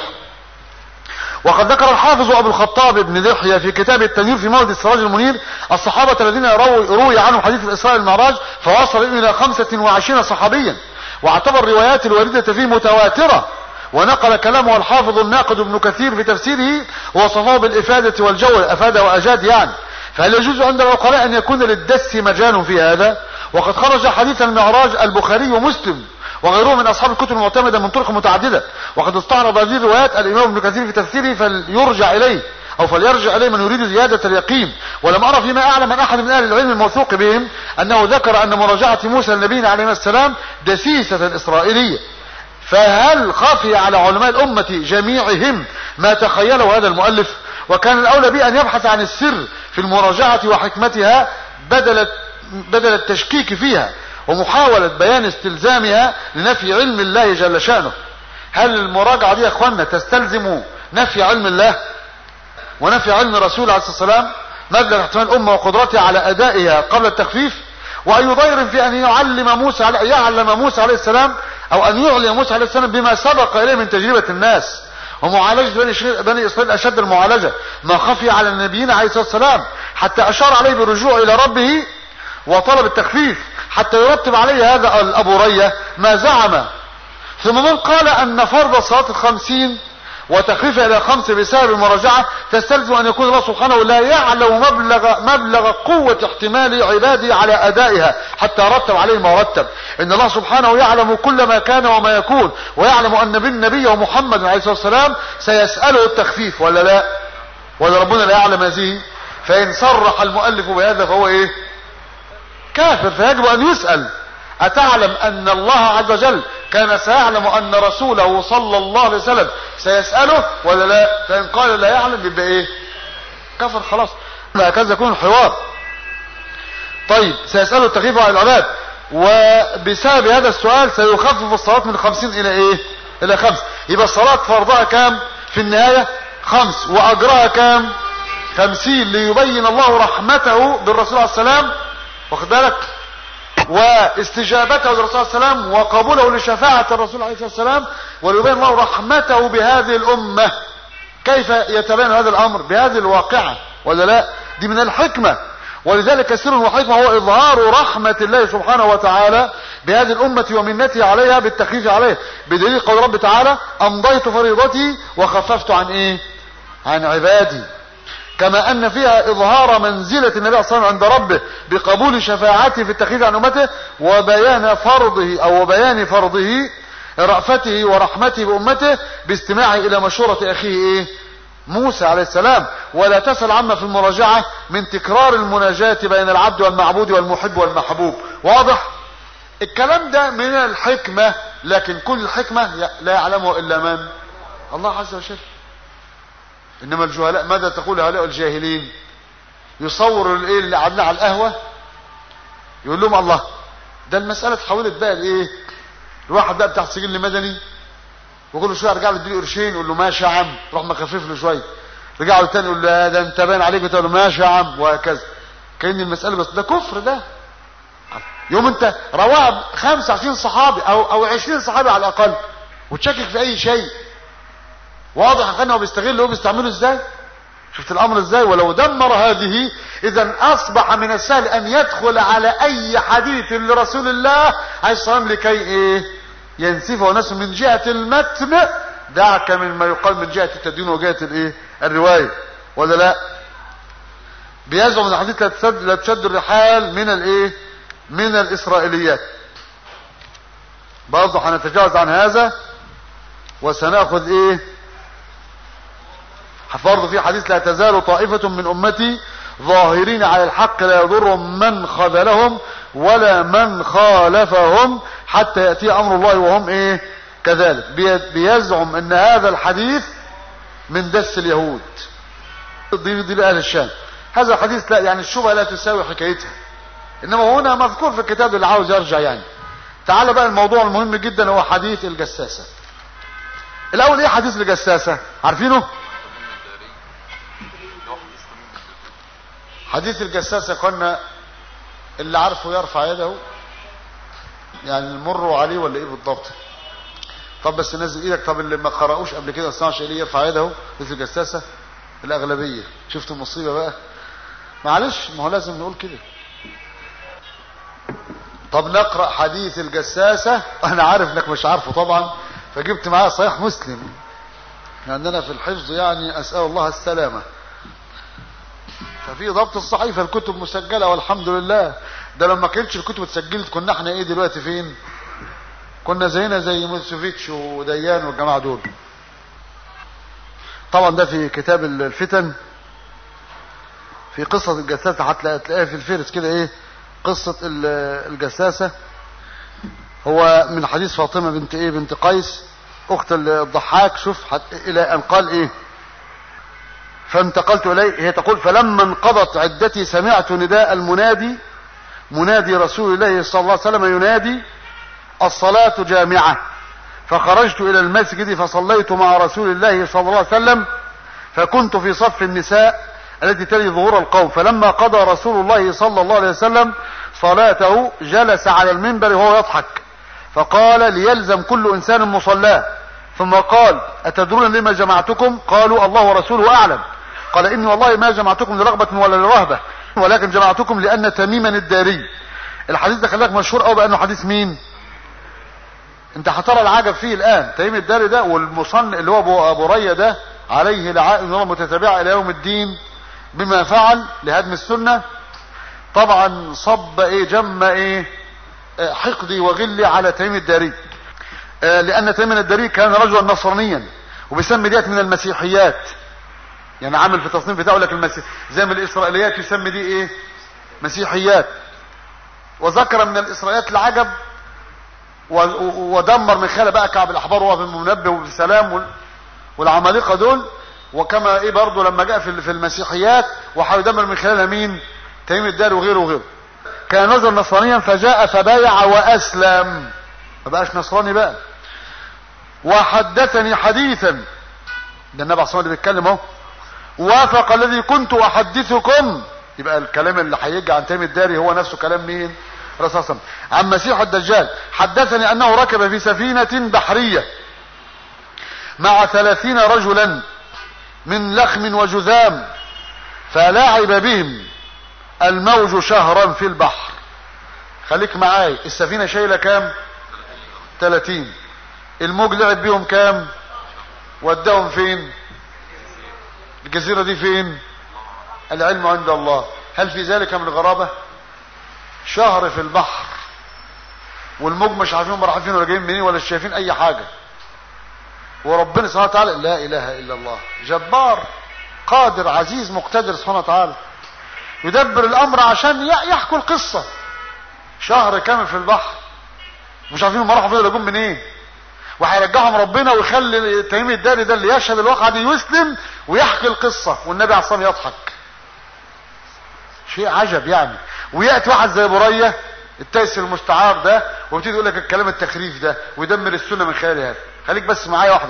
وقد ذكر الحافظ ابو الخطاب بن دحية في كتاب التنوير في مولد السراج المنير الصحابة الذين روي عنهم حديث الاسراء والمعراج فوصل الى خمسة وعشرين صحابيا واعتبر الروايات الواردة فيه متواترة ونقل كلامه الحافظ الناقد ابن كثير في تفسيره ووصفه بالإفادة والجو أفاد وأجاد يعني فهل يجوز عند العقلاء أن يكون للدس مجال في هذا وقد خرج حديث المعراج البخاري ومسلم وغيره من أصحاب الكتب المعتمدة من طرق متعددة وقد استعرض هذه الروايات الإمام ابن كثير في تفسيره فليرجع إليه أو فليرجع إليه من يريد زيادة اليقين ولم أرى فيما أعلم من أحد من أهل العلم الموثوق بهم أنه ذكر أن مراجعة موسى النبي عليه السلام دسيسة إسرائيلية فهل خفي على علماء الأمة جميعهم ما تخيله هذا المؤلف وكان الأولى به أن يبحث عن السر في المراجعة وحكمتها بدل بدل التشكيك فيها ومحاولة بيان استلزامها لنفي علم الله جل شأنه هل المراجعة دي يا اخوانا تستلزم نفي علم الله ونفي علم الرسول عليه الصلاة والسلام مبلغ احتمال الأمة وقدرتها على أدائها قبل التخفيف وأي ضير في أن يعلم موسى يعلم موسى عليه السلام أو أن يعلم موسى عليه السلام بما سبق إليه من تجربة الناس ومعالجة بني, بني إسرائيل أشد المعالجة ما خفي على النبيين عليه الصلاة والسلام حتى أشار عليه بالرجوع إلى ربه وطلب التخفيف حتى يرتب عليه هذا الأبو رية ما زعم ثم من قال أن فرض صلاة الخمسين وتخفيفها الى خمس بسبب المراجعة تستلزم ان يكون الله سبحانه لا يعلم مبلغ, مبلغ قوة احتمال عباده على ادائها حتى رتب عليه ما رتب ان الله سبحانه يعلم كل ما كان وما يكون ويعلم ان بالنبي ومحمد عليه الصلاة والسلام سيسأله التخفيف ولا لا ولا ربنا لا يعلم هذه فإن صرح المؤلف بهذا فهو إيه كافر فيجب أن يسأل أتعلم أن الله عز وجل كان سيعلم أن رسوله صلى الله عليه وسلم سيسأله ولا لا فإن قال لا يعلم يبقى إيه كفر خلاص هكذا يكون الحوار طيب سيسأله التخفيف عن العباد وبسبب هذا السؤال سيخفف الصلاة من خمسين إلى إيه إلى خمس يبقى الصلاة فرضها كام في النهاية خمس وأجرها كام خمسين ليبين الله رحمته بالرسول عليه السلام واخد بالك واستجابته للرسول عليه السلام وقبوله لشفاعة الرسول عليه الصلاة والسلام وليبين الله رحمته بهذه الأمة كيف يتبين هذا الأمر بهذه الواقعة ولا لا دي من الحكمة ولذلك سر وحكمة هو إظهار رحمة الله سبحانه وتعالى بهذه الأمة ومنته عليها بالتخفيف عليه بدليل قول رب تعالى أمضيت فريضتي وخففت عن إيه عن عبادي كما أن فيها إظهار منزلة النبي صلى الله عليه وسلم عند ربه بقبول شفاعته في التخفيف عن أمته وبيان فرضه أو بيان فرضه رأفته ورحمته بأمته باستماعه إلى مشورة أخيه إيه موسى عليه السلام ولا تسأل عما في المراجعة من تكرار المناجاة بين العبد والمعبود والمحب والمحبوب واضح الكلام ده من الحكمة لكن كل الحكمة لا يعلمه إلا من الله عز وجل إنما الجهلاء ماذا تقول هؤلاء الجاهلين يصور الايه اللي قعدنا على القهوة يقول لهم الله ده المسألة اتحولت بقى لايه الواحد بقى بتاع سجل مدني وكل شويه ارجع له اديله قرشين يقول له ماشي يا عم روح مخفف له شويه رجع له تاني يقول له ده انت باين عليك تقول له ماشي يا عم وهكذا كان المساله بس ده كفر ده يوم انت رواه 25 صحابي او او 20 صحابي على الاقل وتشكك في اي شيء واضح كان هو بيستغل هو بيستعمله ازاي شفت الامر ازاي ولو دمر هذه اذا اصبح من السهل ان يدخل على اي حديث لرسول الله عليه الصلاه والسلام لكي ايه ينسفه نفسه من جهة المتن دعك من ما يقال من جهة التدين وجهة الايه الرواية ولا لا بيزعم ان الحديث لا تشد, لا تشد الرحال من الايه من الاسرائيليات برضه هنتجاوز عن هذا وسناخذ ايه برضه في حديث لا تزال طائفة من امتي ظاهرين على الحق لا يضرهم من خذلهم ولا من خالفهم حتى يأتي امر الله وهم ايه كذلك بيزعم ان هذا الحديث من دس اليهود دي دي بقى الشام هذا الحديث لا يعني الشبهه لا تساوي حكايتها انما هنا مذكور في الكتاب اللي عاوز يرجع يعني تعال بقى الموضوع المهم جدا هو حديث الجساسه الاول ايه حديث الجساسه عارفينه حديث الجساسه قلنا اللي عارفه يرفع يده يعني نمروا عليه ولا ايه بالضبط طب بس نزل ايدك طب اللي ما قرأوش قبل كده اصلا عشان يرفع يده مثل الجساسة الاغلبية شفتوا المصيبة بقى معلش ما هو لازم نقول كده طب نقرأ حديث الجساسة انا عارف انك مش عارفه طبعا فجبت معاه صحيح مسلم لاننا في الحفظ يعني اسأل الله السلامة ففي ضبط الصحيفة الكتب مسجلة والحمد لله ده لما كانتش الكتب اتسجلت كنا احنا ايه دلوقتي فين كنا زينا زي موسوفيتش وديان والجماعة دول طبعا ده في كتاب الفتن في قصة الجساسة هتلاقيها في الفيرس كده ايه قصة الجساسة هو من حديث فاطمة بنت ايه بنت قيس اخت الضحاك شوف الى ان قال ايه فانتقلت اليه هي تقول فلما انقضت عدتي سمعت نداء المنادي منادي رسول الله صلى الله عليه وسلم ينادي الصلاة جامعة فخرجت الى المسجد فصليت مع رسول الله صلى الله عليه وسلم فكنت في صف النساء التي تلي ظهور القوم فلما قضى رسول الله صلى الله عليه وسلم صلاته جلس على المنبر وهو يضحك فقال ليلزم كل انسان مصلاه ثم قال اتدرون لما جمعتكم قالوا الله ورسوله اعلم قال اني والله ما جمعتكم لرغبة ولا لرهبة ولكن جمعتكم لان تميما الداري الحديث ده خلاك مشهور قوي بانه حديث مين انت هترى العجب فيه الان تميم الداري ده والمصن اللي هو ابو ريا ده عليه لعائن الله متتابعة الى يوم الدين بما فعل لهدم السنة طبعا صب ايه جم ايه حقدي وغلي على تميم الداري لان تميم الداري كان رجلا نصرانيا وبيسمي ديت من المسيحيات يعني عامل في التصنيف بتاعه لك المسيح زي ما الاسرائيليات يسمي دي ايه مسيحيات وذكر من الاسرائيليات العجب و- ودمر من خلال بقى كعب الاحبار وهو المنبه وبسلام وال- والعمالقه دول وكما ايه برضه لما جاء في في المسيحيات وهيدمر من خلالها مين تيميم الدار وغيره وغيره كان نزل نصرانيا فجاء فبايع واسلم ما بقاش نصراني بقى وحدثني حديثا ده النبي عليه الصلاه والسلام اللي بيتكلم اهو وافق الذي كنت احدثكم يبقى الكلام اللي هيجي عن تيميم الداري هو نفسه كلام مين الرسول صلى الله عليه وسلم عن مسيح الدجال حدثني انه ركب في سفينة بحرية مع ثلاثين رجلا من لخم وجذام فلعب بهم الموج شهرا في البحر خليك معاي السفينة شايلة كام 30 الموج لعب بيهم كام وداهم فين الجزيرة دي فين العلم عند الله هل في ذلك من غرابة شهر في البحر والموج مش عارفين هم رايحين فين ولا جايين منين ولا شايفين اي حاجة وربنا سبحانه وتعالى لا اله الا الله جبار قادر عزيز مقتدر سبحانه وتعالى يدبر الامر عشان ي- يحكوا القصة شهر كامل في البحر مش عارفين هم راحوا فين ولا جم منين وهيرجعهم ربنا ويخلي تيميم الداري ده اللي يشهد الواقعة دي يسلم ويحكي القصة والنبي عليه الصلاة والسلام يضحك شيء عجب يعني وياتي واحد زي بريه التيس المستعار ده ويبتدي يقول لك الكلام التخريف ده ويدمر السنه من خلال هذا خليك بس معايا واحده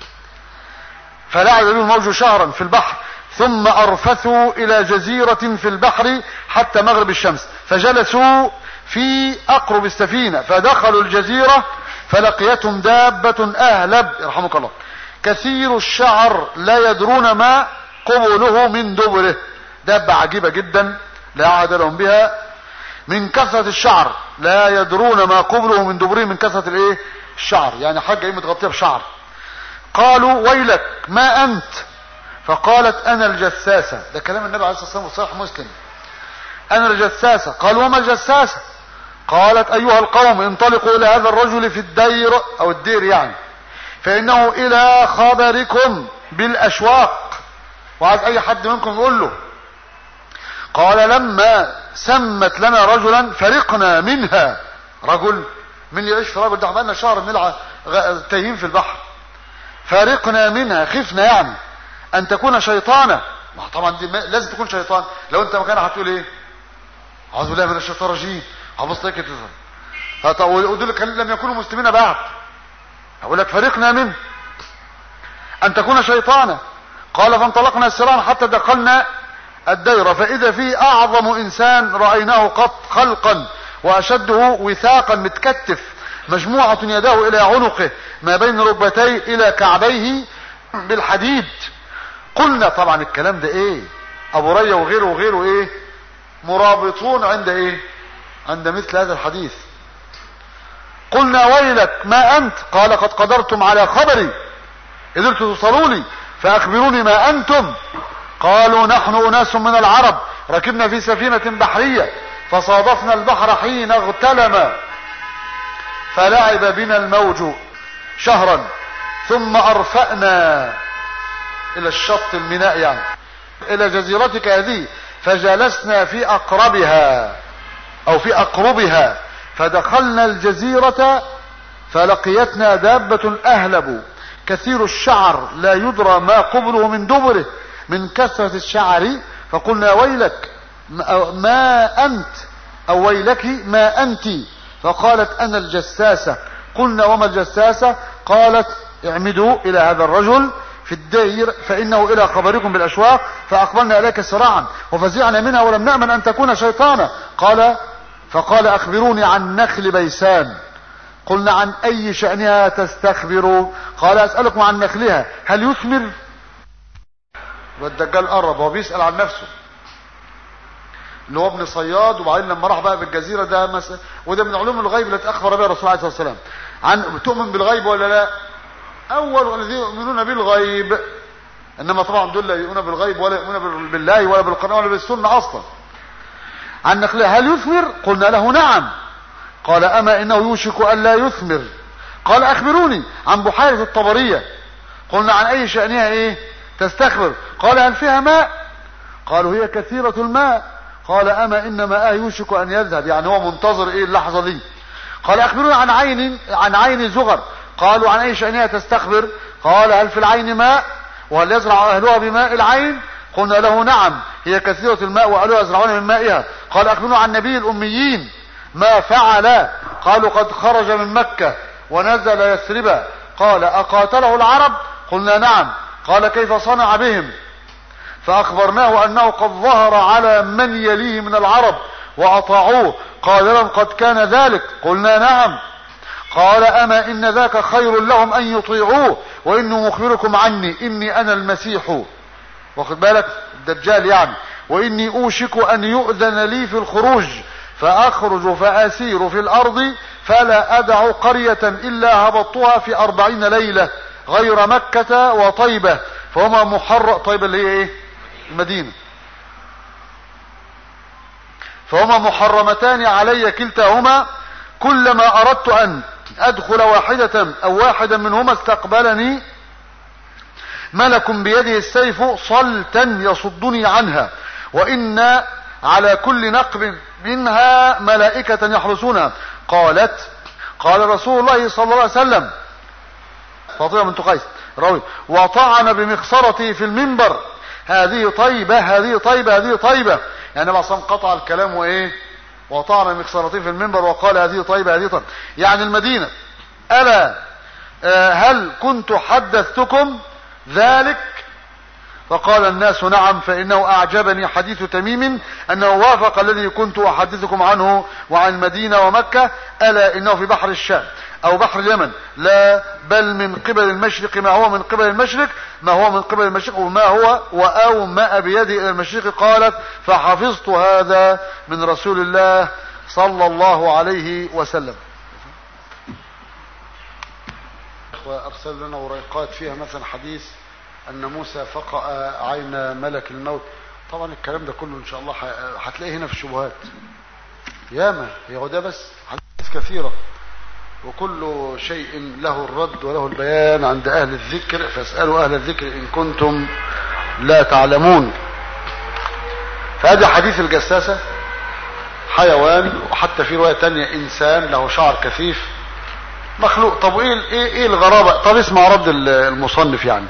فلعب بهم الموج شهرا في البحر ثم ارفثوا الى جزيره في البحر حتى مغرب الشمس فجلسوا في اقرب السفينه فدخلوا الجزيره فلقيتهم دابه اهلب يرحمك الله كثير الشعر لا يدرون ما قبله من دبره دابة عجيبة جدا لا عهد لهم بها من كثرة الشعر لا يدرون ما قبله من دبره من كثرة الايه الشعر يعني حاجة ايه متغطية بشعر قالوا ويلك ما انت فقالت انا الجساسة ده كلام النبي عليه الصلاة والسلام في صحيح مسلم انا الجساسة قالوا وما الجساسة قالت ايها القوم انطلقوا الى هذا الرجل في الدير او الدير يعني فانه الى خبركم بالاشواق وعايز اي حد منكم يقول له قال لما سمت لنا رجلا فرقنا منها رجل من يعيش في رجل ده عملنا شهر بنلعب غ- تايهين في البحر فارقنا منها خفنا يعني ان تكون شيطانة ما طبعا دي ما- لازم تكون شيطان لو انت مكانها هتقول ايه اعوذ بالله من الشيطان الرجيم هبص لك كده فط- ودول كان لم يكونوا مسلمين بعد اقول لك فرقنا منه ان تكون شيطانا قال فانطلقنا السران حتى دخلنا الدير فاذا فيه اعظم انسان رايناه قط خلقا واشده وثاقا متكتف مجموعة يداه الى عنقه ما بين ركبتيه الى كعبيه بالحديد قلنا طبعا الكلام ده ايه ابو ريا وغيره وغيره ايه مرابطون عند ايه عند مثل هذا الحديث قلنا ويلك ما انت قال قد قدرتم على خبري قدرت توصلوا لي فاخبروني ما انتم قالوا نحن اناس من العرب ركبنا في سفينة بحرية فصادفنا البحر حين اغتلم فلعب بنا الموج شهرا ثم ارفأنا الى الشط الميناء يعني الى جزيرتك هذه فجلسنا في اقربها او في اقربها فدخلنا الجزيرة فلقيتنا دابة اهلب كثير الشعر لا يدرى ما قبله من دبره من كثرة الشعر فقلنا ويلك ما انت او ويلك ما انت فقالت انا الجساسة قلنا وما الجساسة قالت اعمدوا الى هذا الرجل في الدير فانه الى خبركم بالاشواق فاقبلنا اليك سراعا وفزعنا منها ولم نامن ان تكون شيطانا قال فقال اخبروني عن نخل بيسان قلنا عن اي شأنها تستخبروا قال اسألكم عن نخلها هل يثمر والدجال قرب هو بيسأل عن نفسه اللي هو ابن صياد وبعدين لما راح بقى بالجزيرة ده مثلا وده من علوم الغيب التي اخبر بها الرسول عليه الصلاة والسلام عن تؤمن بالغيب ولا لا اول الذين يؤمنون بالغيب انما طبعا دول لا يؤمنون بالغيب ولا يؤمنون بالله ولا بالقرآن ولا بالسنة اصلا عن نخلها هل يثمر قلنا له نعم قال اما انه يوشك ان لا يثمر قال اخبروني عن بحيرة الطبرية قلنا عن اي شأنها ايه تستخبر قال هل فيها ماء قالوا هي كثيرة الماء قال أما إن ماء يوشك أن يذهب يعني هو منتظر إيه اللحظة دي قال أخبروني عن عين عن عين زغر قالوا عن أي شأنها تستخبر قال هل في العين ماء وهل يزرع أهلها بماء العين قلنا له نعم هي كثيرة الماء وأهلها يزرعون من مائها قال أخبروني عن نبي الأميين ما فعل قالوا قد خرج من مكة ونزل يثربا قال أقاتله العرب قلنا نعم قال كيف صنع بهم فأخبرناه أنه قد ظهر على من يليه من العرب وأطاعوه قال لهم قد كان ذلك قلنا نعم قال أما إن ذاك خير لهم أن يطيعوه وإني مخبركم عني إني أنا المسيح واخد بالك الدجال يعني وإني أوشك أن يؤذن لي في الخروج فأخرج فأسير في الأرض فلا أدع قرية إلا هبطتها في أربعين ليلة غير مكة وطيبة فهما محرق طيبة اللي هي إيه المدينة فهما محرمتان علي كلتاهما كلما أردت أن أدخل واحدة أو واحدا منهما استقبلني ملك بيده السيف صلتا يصدني عنها وإن على كل نقب منها ملائكة يحرسونها قالت قال رسول الله صلى الله عليه وسلم فاطمة بنت قيس راوي وطعن بمخصرته في المنبر هذه طيبة هذه طيبة هذه طيبة يعني بعض قطع الكلام وايه وطعن بمخصرته في المنبر وقال هذه طيبة هذه طيبة يعني المدينة ألا آه هل كنت حدثتكم ذلك فقال الناس نعم فإنه أعجبني حديث تميم أنه وافق الذي كنت أحدثكم عنه وعن المدينة ومكة ألا إنه في بحر الشام أو بحر اليمن لا بل من قبل المشرق ما هو من قبل المشرق ما هو من قبل المشرق وما هو وأومأ بيده إلى المشرق قالت فحفظت هذا من رسول الله صلى الله عليه وسلم وأرسل لنا وريقات فيها مثلا حديث أن موسى فقأ عين ملك الموت طبعا الكلام ده كله إن شاء الله هتلاقيه هنا في الشبهات ياما هي ده بس حديث كثيرة وكل شيء له الرد وله البيان عند أهل الذكر فاسألوا أهل الذكر إن كنتم لا تعلمون فهذا حديث الجساسة حيوان وحتى في رواية تانية إنسان له شعر كثيف مخلوق طب ايه ايه ايه الغرابة طب اسمع رد المصنف يعني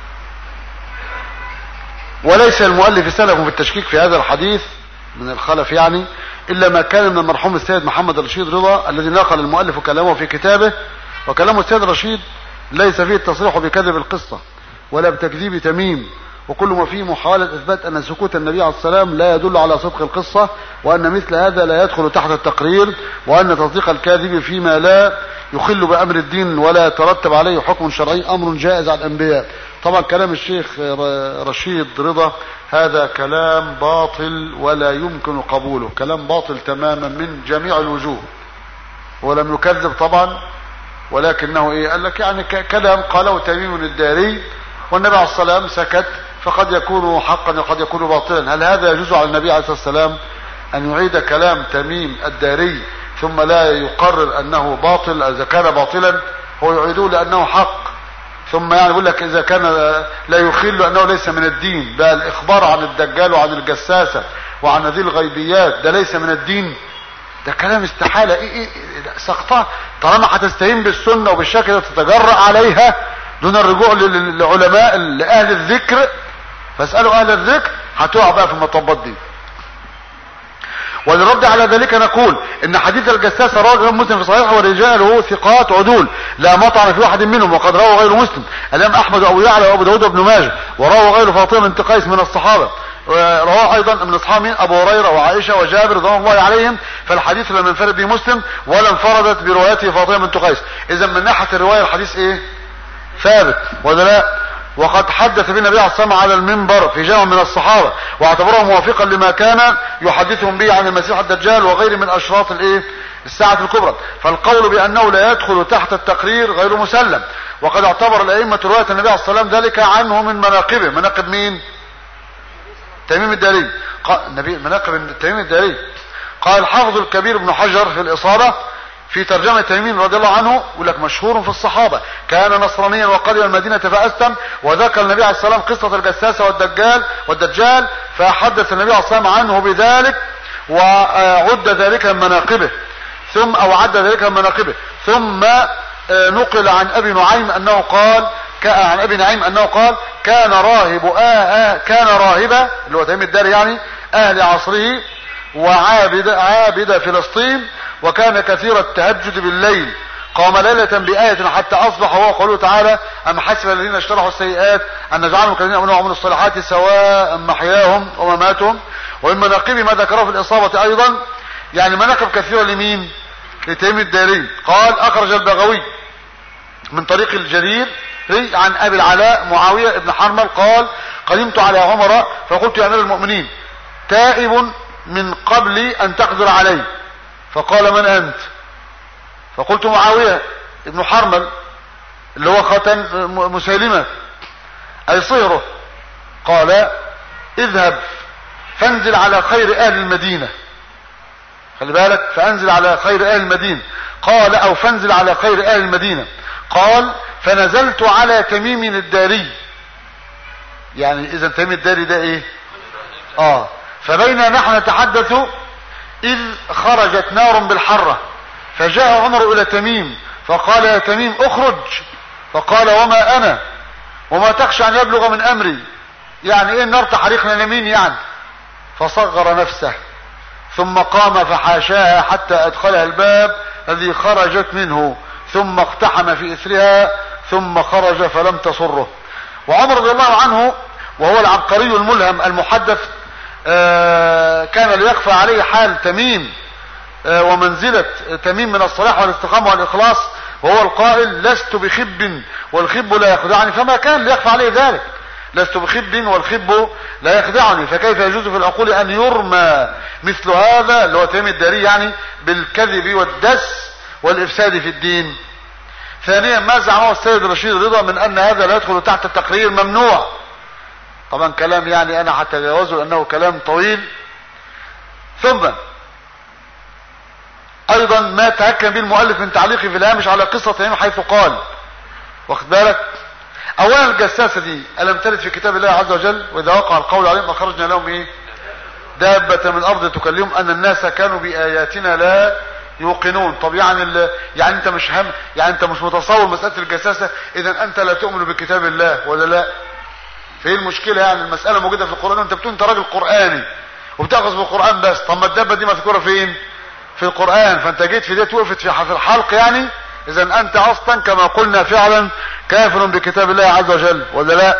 وليس المؤلف سلف في التشكيك في هذا الحديث من الخلف يعني إلا ما كان من المرحوم السيد محمد رشيد رضا الذي نقل المؤلف كلامه في كتابه وكلام السيد رشيد ليس فيه التصريح بكذب القصة ولا بتكذيب تميم وكل ما فيه محاولة إثبات أن سكوت النبي عليه السلام لا يدل على صدق القصة وأن مثل هذا لا يدخل تحت التقرير وأن تصديق الكاذب فيما لا يخل بأمر الدين ولا يترتب عليه حكم شرعي أمر جائز على الأنبياء طبعا كلام الشيخ رشيد رضا هذا كلام باطل ولا يمكن قبوله كلام باطل تماما من جميع الوجوه ولم يكذب طبعا ولكنه ايه قال لك يعني كلام قاله تميم الداري والنبي عليه الصلاه والسلام سكت فقد يكون حقا وقد يكون باطلا هل هذا يجوز على النبي عليه الصلاه والسلام ان يعيد كلام تميم الداري ثم لا يقرر انه باطل اذا كان باطلا هو يعيده لانه حق ثم يعني يقول لك اذا كان لا يخل انه ليس من الدين بقى الاخبار عن الدجال وعن الجساسة وعن هذه الغيبيات ده ليس من الدين ده كلام استحالة ايه ايه سقطها طالما هتستهين بالسنة وبالشكل ده تتجرأ عليها دون الرجوع للعلماء لأهل الذكر فاسألوا أهل الذكر هتقع بقى في المطبات دي وللرد على ذلك نقول ان حديث الجساس رواه الامام مسلم في صحيحه ورجاله ثقات عدول لا مطعن في واحد منهم وقد روى غير مسلم الامام احمد وابو يعلى وابو داود وابن ماجه وروى غير فاطمه بنت قيس من الصحابه رواه ايضا من اصحاب ابو هريره وعائشه وجابر رضوان الله عليهم فالحديث لم ينفرد به مسلم ولا انفردت بروايته فاطمه بنت قيس اذا من ناحيه الروايه الحديث ايه ثابت ولا لا وقد حدث به النبي عليه الصلاه والسلام على المنبر في جمع من الصحابه واعتبره موافقا لما كان يحدثهم به عن المسيح الدجال وغيره من اشراط الايه الساعه الكبرى فالقول بانه لا يدخل تحت التقرير غير مسلم وقد اعتبر الائمه روايه النبي عليه الصلاه والسلام ذلك عنه من مناقبه مناقب مين تميم الداري النبي مناقب تميم الداري قال الحافظ الكبير ابن حجر في الاصابه في ترجمة تيمين رضي الله عنه يقول لك مشهور في الصحابة كان نصرانيا وقدم المدينة فأسلم وذكر النبي عليه الصلاة والسلام قصة الجساسة والدجال والدجال فحدث النبي عليه الصلاة والسلام عنه بذلك وعد ذلك من مناقبه ثم او عد ذلك من مناقبه ثم آه، نقل عن ابي نعيم انه قال عن ابي نعيم انه قال كان راهب آه آه كان راهبا اللي هو تيم الدار يعني اهل عصره وعابد عابد فلسطين وكان كثير التهجد بالليل قام ليلة بآية حتى أصبح وهو قوله تعالى أم حسب الذين اشترحوا السيئات أن نجعلهم كالذين أمنوا وعملوا الصالحات سواء محياهم ومماتهم ومن مناقب ما ذكره في الإصابة أيضا يعني مناقب كثيرة لمين لتيم الداري قال أخرج البغوي من طريق الجرير عن أبي العلاء معاوية بن حرمل قال قدمت على عمر فقلت يا أمير المؤمنين تائب من قبل أن تقدر علي فقال من أنت فقلت معاوية ابن حرمل اللي هو ختن مسيلمة أي صهره قال اذهب فانزل على خير أهل المدينة خلي بالك فانزل على خير اهل المدينة قال او فانزل على خير اهل المدينة قال فنزلت على تميم الداري يعني اذا تميم الداري ده ايه اه فبين نحن نتحدث اذ خرجت نار بالحرة فجاء عمر الى تميم فقال يا تميم اخرج فقال وما انا وما تخشى ان يبلغ من امري يعني ايه النار تحريقنا لمين يعني فصغر نفسه ثم قام فحاشاها حتى ادخلها الباب الذي خرجت منه ثم اقتحم في اثرها ثم خرج فلم تصره وعمر رضي الله عنه وهو العبقري الملهم المحدث آه، كان ليخفى عليه حال تميم آه، ومنزلة تميم من الصلاح والاستقامة والإخلاص وهو القائل لست بخب والخب لا يخدعني فما كان ليخفى عليه ذلك لست بخب والخب لا يخدعني فكيف يجوز في العقول ان يرمى مثل هذا اللي هو تيم الداري يعني بالكذب والدس والافساد في الدين ثانيا ما زعمه السيد رشيد رضا من ان هذا لا يدخل تحت التقرير ممنوع طبعا كلام يعني انا حتى جاوزه انه كلام طويل ثم ايضا ما تهكم به المؤلف من تعليقه في الهامش على قصة تميم حيث قال واخد بالك اولا الجساسة دي الم ترد في كتاب الله عز وجل واذا وقع القول عليهم اخرجنا لهم ايه دابة من الارض تكلمهم ان الناس كانوا باياتنا لا يوقنون طب يعني يعني انت مش هم يعني انت مش متصور مسألة الجساسة اذا انت لا تؤمن بكتاب الله ولا لا في المشكلة يعني المسألة موجودة في القرآن وانت بتقول انت راجل قرآني وبتاخذ بالقرآن بس طب ما الدابة دي مذكورة فين في القرآن فانت جيت في ديت وقفت في الحلق يعني اذا انت اصلا كما قلنا فعلا كافر بكتاب الله عز وجل ولا لا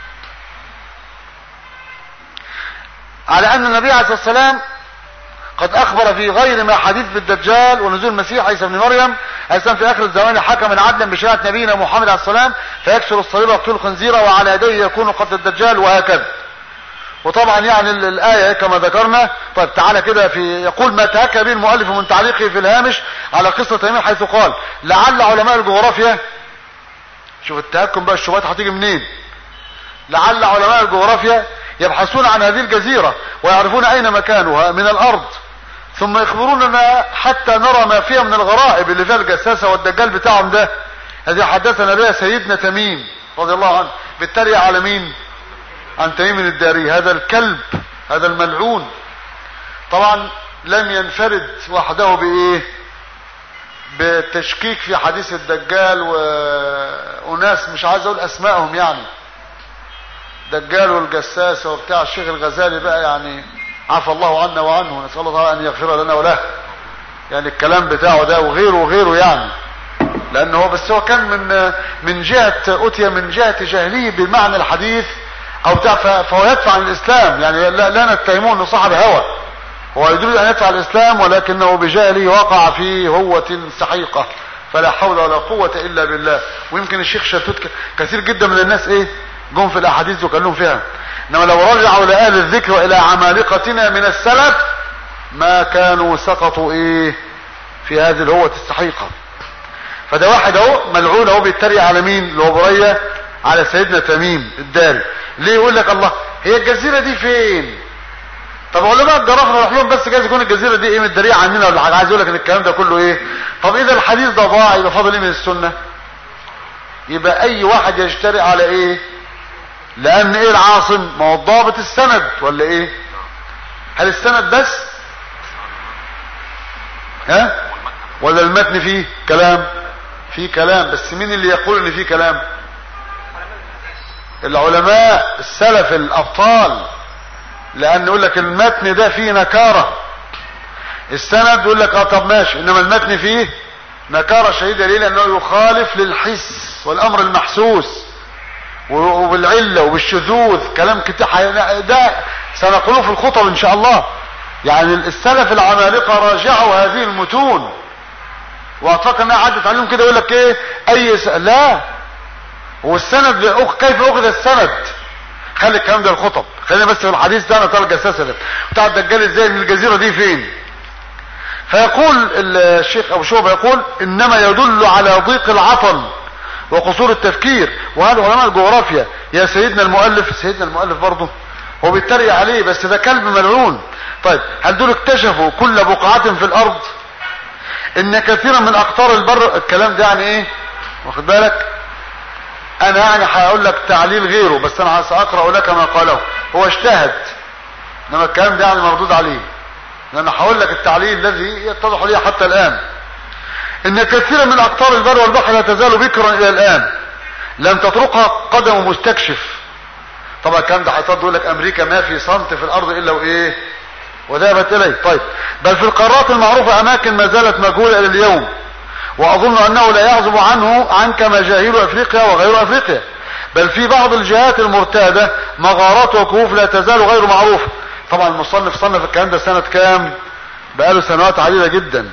على ان النبي عليه الصلاة والسلام قد اخبر في غير ما حديث بالدجال ونزول المسيح عيسى بن مريم السلام في اخر الزمان حكما عدلا بشريعه نبينا محمد عليه السلام فيكسر الصليب ويقتل الخنزير وعلى يديه يكون قتل الدجال وهكذا وطبعا يعني الآية كما ذكرنا طيب تعالى كده في يقول ما تهكى به المؤلف من تعليقه في الهامش على قصة تيمين حيث قال لعل علماء الجغرافيا شوف التهكم بقى الشبهات هتيجي منين لعل علماء الجغرافيا يبحثون عن هذه الجزيرة ويعرفون اين مكانها من الارض ثم يخبروننا حتى نرى ما فيها من الغرائب اللي فيها الجساسة والدجال بتاعهم ده هذه حدثنا بها سيدنا تميم رضي الله عنه بالتالي على مين عن تميم الداري هذا الكلب هذا الملعون طبعا لم ينفرد وحده بايه بالتشكيك في حديث الدجال واناس مش عايز اقول اسمائهم يعني دجال والجساسه وبتاع الشيخ الغزالي بقى يعني عفى الله عنا وعنه نسال الله ان يغفر لنا وله يعني الكلام بتاعه ده وغيره وغيره يعني لانه هو بس هو كان من من جهه اتي من جهه جاهليه بمعنى الحديث او بتاع فهو يدفع عن الاسلام يعني لا, لا نتهمه انه صاحب هوى هو يريد ان يدفع الاسلام ولكنه بجهله وقع في هوة سحيقة فلا حول ولا قوة الا بالله ويمكن الشيخ شتوت كثير جدا من الناس ايه جم في الاحاديث وكلهم فيها انما لو رجعوا لاهل الذكر والى عمالقتنا من السلف ما كانوا سقطوا ايه في هذه الهوة السحيقة فده واحد اهو ملعون اهو بيتريق على مين اللي هو بريه على سيدنا تميم الداري ليه يقول لك الله هي الجزيرة دي فين طب علماء الجراح نروح لهم بس جايز يكون الجزيرة دي ايه متدارية عننا ولا حاجة عايز يقول لك ان الكلام ده كله ايه طب اذا الحديث ده ضاع يبقى فاضل ايه من السنة يبقى اي واحد يجترئ على ايه لان ايه العاصم ما هو الضابط السند ولا ايه هل السند بس ها ولا المتن فيه كلام فيه كلام بس مين اللي يقول ان فيه كلام العلماء السلف الابطال لان يقول لك المتن ده فيه نكارة السند يقول لك اه طب ماشي انما المتن فيه نكارة شديدة ليه لانه يخالف للحس والامر المحسوس وبالعلة وبالشذوذ كلام كتير ده سنقوله في الخطب ان شاء الله يعني السلف العمالقة راجعوا هذه المتون واتفكر انها عدت عليهم كده يقول لك ايه اي س... لا والسند كيف اخذ السند خلي الكلام ده الخطب خلينا بس في الحديث ده انا طالع جساسه ده بتاع الدجال ازاي من الجزيره دي فين فيقول الشيخ ابو شوبه يقول انما يدل على ضيق العطل وقصور التفكير وهذا علماء الجغرافيا يا سيدنا المؤلف سيدنا المؤلف برضه هو بيتريق عليه بس ده كلب ملعون طيب هل دول اكتشفوا كل بقعة في الارض ان كثيرا من اقطار البر الكلام ده يعني ايه واخد بالك انا يعني هقول لك تعليل غيره بس انا ساقرا لك ما قاله هو اجتهد انما الكلام ده يعني مردود عليه لان هقول لك التعليل الذي يتضح لي حتى الان ان كثيرا من اقطار البر والبحر لا تزال بكرا الى الان لم تطرقها قدم مستكشف طبعا الكلام ده هيصد يقول لك امريكا ما في سنت في الارض الا وايه وذهبت اليه طيب بل في القارات المعروفة اماكن ما زالت مجهولة الى اليوم واظن انه لا يعزب عنه عنك مجاهيل افريقيا وغير افريقيا بل في بعض الجهات المرتادة مغارات وكهوف لا تزال غير معروفة طبعا المصنف صنف الكلام ده سنة كام بقاله سنوات عديدة جدا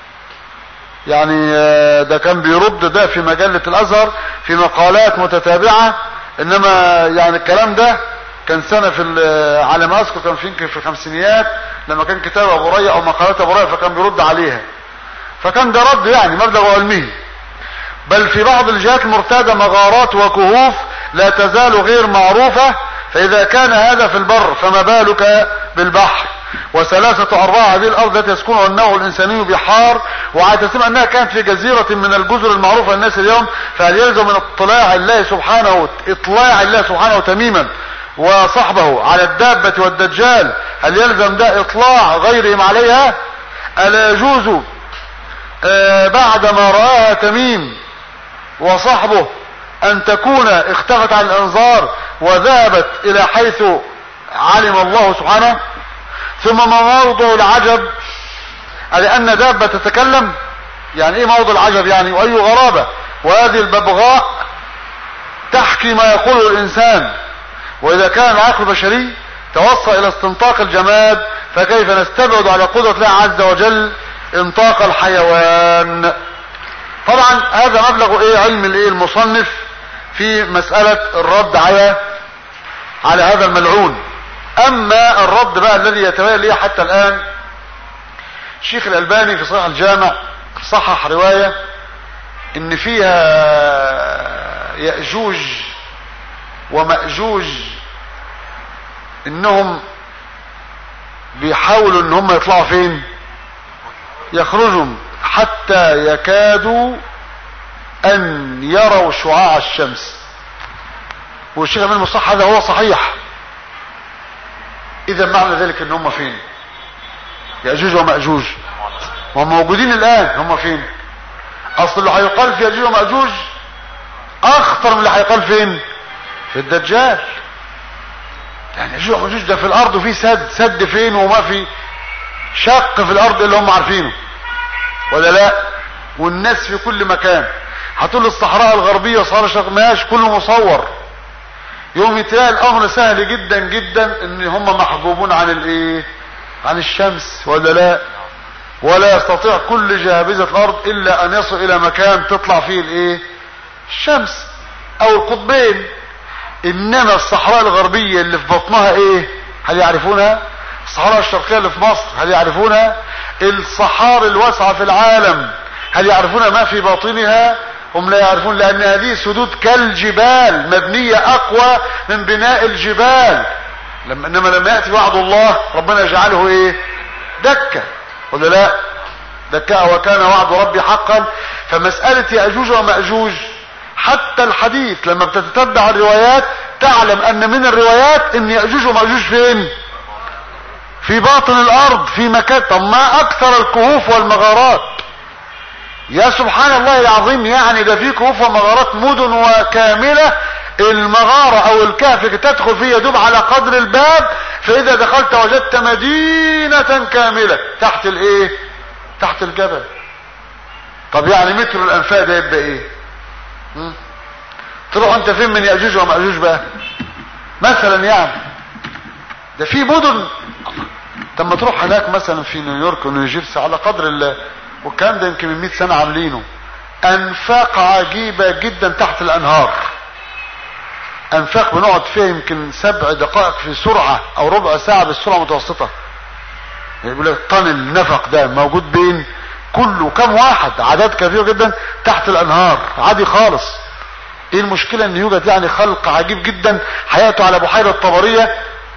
يعني ده كان بيرد ده في مجلة الازهر في مقالات متتابعة انما يعني الكلام ده كان سنة في على ما اذكر كان في في الخمسينيات لما كان كتاب ابو ريا او مقالات ابو ريا فكان بيرد عليها فكان ده رد يعني مبلغ علمه بل في بعض الجهات المرتادة مغارات وكهوف لا تزال غير معروفة فاذا كان هذا في البر فما بالك بالبحر وثلاثة ارباع هذه الارض التي يسكنها النوع الانساني بحار وعتسم انها كانت في جزيرة من الجزر المعروفة للناس اليوم فهل يلزم من اطلاع الله سبحانه اطلاع الله سبحانه تميما وصحبه على الدابة والدجال هل يلزم ده اطلاع غيرهم عليها الا يجوز آه بعد ما رآها تميم وصحبه ان تكون اختفت عن الانظار وذهبت الى حيث علم الله سبحانه ثم ما موضع العجب لان دابة تتكلم يعني ايه موضع العجب يعني واي غرابة وهذه الببغاء تحكي ما يقوله الانسان واذا كان العقل البشري توصل الى استنطاق الجماد فكيف نستبعد على قدرة الله عز وجل انطاق الحيوان طبعا هذا مبلغ ايه علم الايه المصنف في مسألة الرد على على هذا الملعون اما الرد بقى الذي يتبين لي حتى الان الشيخ الالباني في صحيح الجامع صحح رواية ان فيها يأجوج ومأجوج انهم بيحاولوا ان هم يطلعوا فين يخرجوا حتى يكادوا ان يروا شعاع الشمس والشيخ ابن المصح هذا هو صحيح اذا معنى ذلك ان هم فين يأجوج ومأجوج وهم موجودين الان هم فين اصل اللي هيقال في يأجوج ومأجوج اخطر من اللي هيقال فين في الدجال يعني يأجوج ومأجوج ده في الارض وفي سد سد فين وما في شق في الارض اللي هم عارفينه ولا لا والناس في كل مكان هتقول الصحراء الغربية وصحراء الشرق ماش كله مصور يوم تلاقي الامر سهل جدا جدا ان هم محجوبون عن الايه عن الشمس ولا لا ولا يستطيع كل جهابذة الارض الا ان يصل الى مكان تطلع فيه الايه الشمس او القطبين انما الصحراء الغربية اللي في بطنها ايه هل يعرفونها الصحراء الشرقية اللي في مصر هل يعرفونها الصحاري الواسعة في العالم هل يعرفون ما في باطنها هم لا يعرفون لان هذه سدود كالجبال مبنية اقوى من بناء الجبال لما انما لما يأتي وعد الله ربنا يجعله ايه دكة ولا لا ده كا- وكان وعد ربي حقا فمسألة يأجوج ومأجوج حتى الحديث لما بتتتبع الروايات تعلم ان من الروايات ان يأجوج ومأجوج فين في باطن الارض في مكان طب ما اكثر الكهوف والمغارات يا سبحان الله العظيم يعني ده في كهوف ومغارات مدن وكاملة المغارة او الكهف تدخل فيه يدوب على قدر الباب فاذا دخلت وجدت مدينة كاملة تحت الايه تحت الجبل طب يعني متر الانفاق ده يبقى ايه مم؟ تروح انت فين من يأجوج ومأجوج بقى مثلا يعني ده في مدن طب ما تروح هناك مثلا في نيويورك ونيوجيرسي على قدر الله والكلام ده يمكن من 100 سنه عاملينه انفاق عجيبه جدا تحت الانهار انفاق بنقعد فيها يمكن سبع دقائق في سرعه او ربع ساعه بالسرعه المتوسطه يقول لك طن النفق ده موجود بين كله كم واحد عدد كبير جدا تحت الانهار عادي خالص ايه المشكله ان يوجد يعني خلق عجيب جدا حياته على بحيره طبريه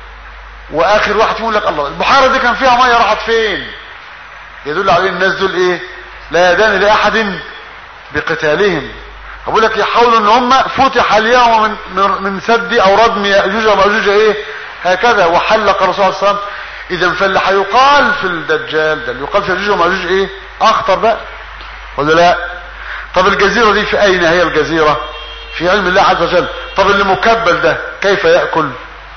واخر واحد يقول لك الله البحيره دي كان فيها ميه راحت فين يدل عليه الناس دول ايه لا يدان لاحد بقتالهم بقول لك يحاولوا ان هم فتح اليوم من من, من سد او ردم ياجوج وماجوج ايه هكذا وحلق الرسول صلى الله عليه وسلم اذا فاللي هيقال في الدجال ده اللي يقال في ياجوج وماجوج ايه اخطر بقى ولا لا طب الجزيره دي في اين هي الجزيره في علم الله عز وجل طب اللي مكبل ده كيف ياكل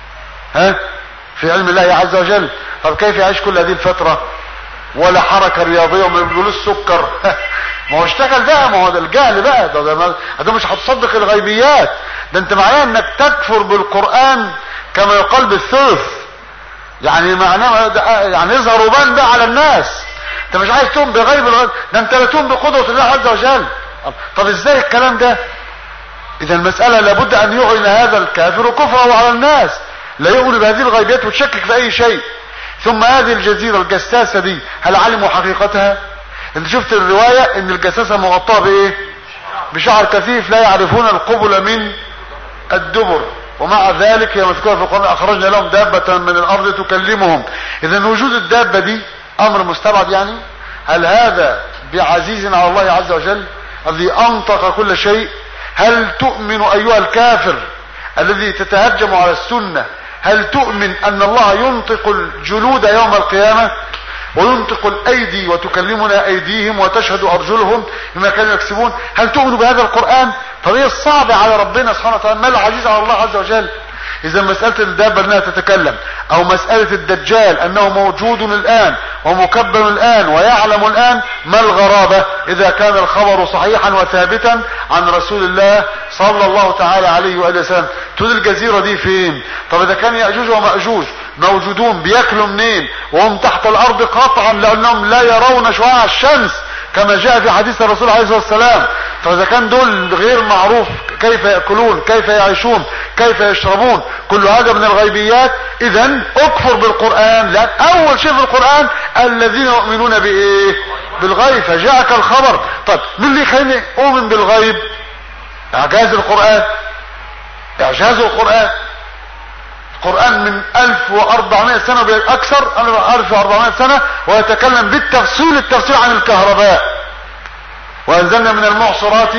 ها في علم الله عز وجل طب كيف يعيش كل هذه الفتره ولا حركه رياضيه وما بيقولوش سكر ما هو اشتغل بقى ما هو ده الجهل بقى ده, ده, ما- ده مش هتصدق الغيبيات ده انت معناه انك تكفر بالقران كما يقال بالثلث يعني معناه ده- يعني يظهر وبان بقى على الناس انت مش عايز تؤمن بغيب الغيب ده انت لا تؤمن بقدره الله عز وجل طب ازاي الكلام ده اذا المسألة لابد ان يعلن هذا الكافر كفره على الناس لا يؤمن بهذه الغيبيات وتشكك في اي شيء ثم هذه الجزيرة الجساسة دي هل علموا حقيقتها انت شفت الرواية ان الجساسة مغطاة بايه بشعر كثيف لا يعرفون القبل من الدبر ومع ذلك هي مذكورة في القرآن اخرجنا لهم دابة من الارض تكلمهم اذا وجود الدابة دي امر مستبعد يعني هل هذا بعزيز على الله عز وجل الذي انطق كل شيء هل تؤمن ايها الكافر الذي تتهجم على السنة هل تؤمن ان الله ينطق الجلود يوم القيامة وينطق الايدي وتكلمنا ايديهم وتشهد ارجلهم بما كانوا يكسبون هل تؤمن بهذا القرآن طب ايه الصعب على ربنا سبحانه وتعالى ما العزيز على الله عز وجل اذا مسألة الدابة انها تتكلم او مسألة الدجال انه موجود الان ومكبر الان ويعلم الان ما الغرابة اذا كان الخبر صحيحا وثابتا عن رسول الله صلى الله تعالى عليه وآله وسلم تقول الجزيرة دي فين طب اذا كان يأجوج ومأجوج موجودون بياكلوا منين وهم تحت الارض قطعا لانهم لا يرون شعاع الشمس كما جاء في حديث الرسول عليه الصلاة والسلام فاذا كان دول غير معروف كيف يأكلون كيف يعيشون كيف يشربون كل هذا من الغيبيات اذا اكفر بالقرآن لان اول شيء في القرآن الذين يؤمنون بايه بالغيب فجاءك الخبر طب مين اللي يخليني اؤمن بالغيب اعجاز القرآن اعجاز القرآن القرآن من 1400 سنة اكثر 1400 سنة ويتكلم بالتفصيل التفصيل عن الكهرباء وانزلنا من المعصرات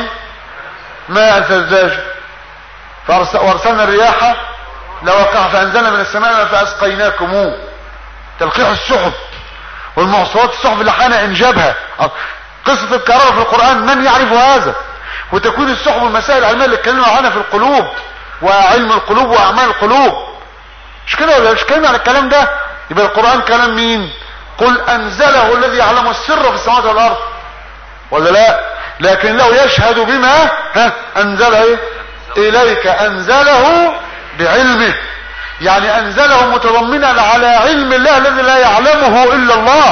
ماء ثجاج فأرس- وارسلنا الرياح لوقع فانزلنا من السماء فاسقيناكموه تلقيح السحب والمعصرات السحب اللي حان انجابها قصة الكهرباء في القرآن من يعرف هذا وتكوين السحب والمسائل العلمية اللي اتكلموا عنها في القلوب وعلم القلوب واعمال القلوب مش كده ولا مش كلمة عن الكلام ده يبقى القرآن كلام مين قل انزله الذي يعلم السر في السماوات والارض ولا لا لكن لو يشهد بما ها انزله إيه؟ اليك انزله بعلمه يعني انزله متضمنا على علم الله الذي لا يعلمه الا الله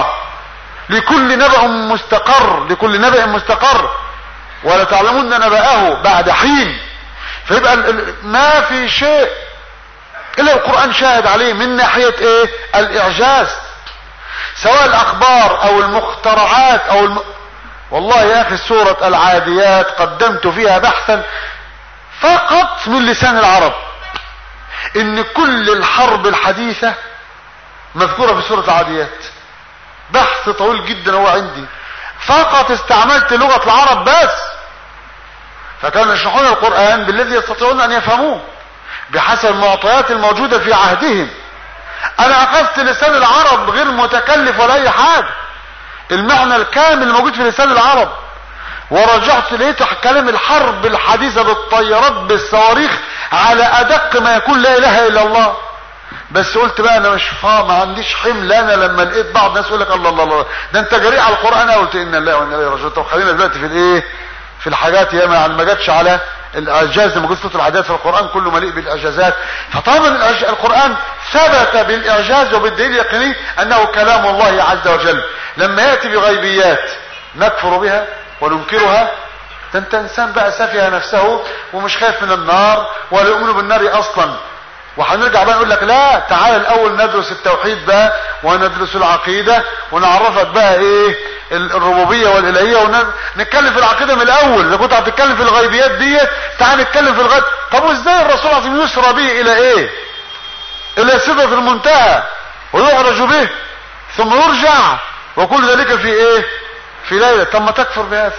لكل نبأ مستقر لكل نبأ مستقر ولا تعلمون نبأه بعد حين فيبقى ال- ال- ما في شيء الا القرآن شاهد عليه من ناحية ايه الاعجاز سواء الاخبار او المخترعات او الم... والله يا اخي سورة العاديات قدمت فيها بحثا فقط من لسان العرب ان كل الحرب الحديثة مذكورة في سورة العاديات بحث طويل جدا هو عندي فقط استعملت لغة العرب بس فكانوا يشرحون القرآن بالذي يستطيعون ان يفهموه بحسب المعطيات الموجودة في عهدهم انا اخذت لسان العرب غير متكلف ولا اي حاجة المعنى الكامل الموجود في لسان العرب ورجعت لقيت كلام الحرب الحديثة بالطيارات بالصواريخ على ادق ما يكون لا اله الا الله بس قلت بقى انا مش فاهم ما عنديش حمل انا لما لقيت بعض الناس يقول لك الله الله الله ده انت جريء على القران قلت ان الله وانا اليه راجعون طب خلينا دلوقتي في الايه في الحاجات يا ما ما جاتش على الاعجاز لما قلت الحاجات في القران كله مليء بالاعجازات فطبعا القران ثبت بالاعجاز وبالدليل اليقيني انه كلام الله عز وجل لما ياتي بغيبيات نكفر بها وننكرها ده انت انسان بقى سفه نفسه ومش خايف من النار ولا يؤمن بالنار اصلا وهنرجع بقى نقول لك لا تعال الاول ندرس التوحيد بقى وندرس العقيده ونعرفك بقى ايه الربوبيه والالهيه ونتكلم في العقيده من الاول اذا كنت هتتكلم في الغيبيات ديت تعال نتكلم في الغيب طب وازاي الرسول العظيم يسرى به الى ايه الى سدره المنتهى ويعرج به ثم يرجع وكل ذلك في ايه في ليله طب ما تكفر بهذا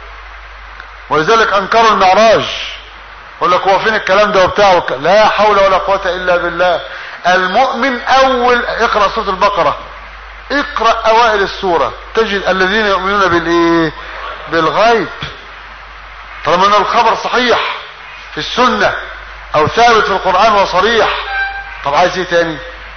ولذلك انكروا المعراج يقول لك هو فين الكلام ده وبتاع وك... لا حول ولا قوه الا بالله المؤمن اول اقرا سوره البقره اقرا اوائل السوره تجد الذين يؤمنون بالايه بالغيب طالما ان الخبر صحيح في السنه او ثابت في القران وصريح طب عايز ايه تاني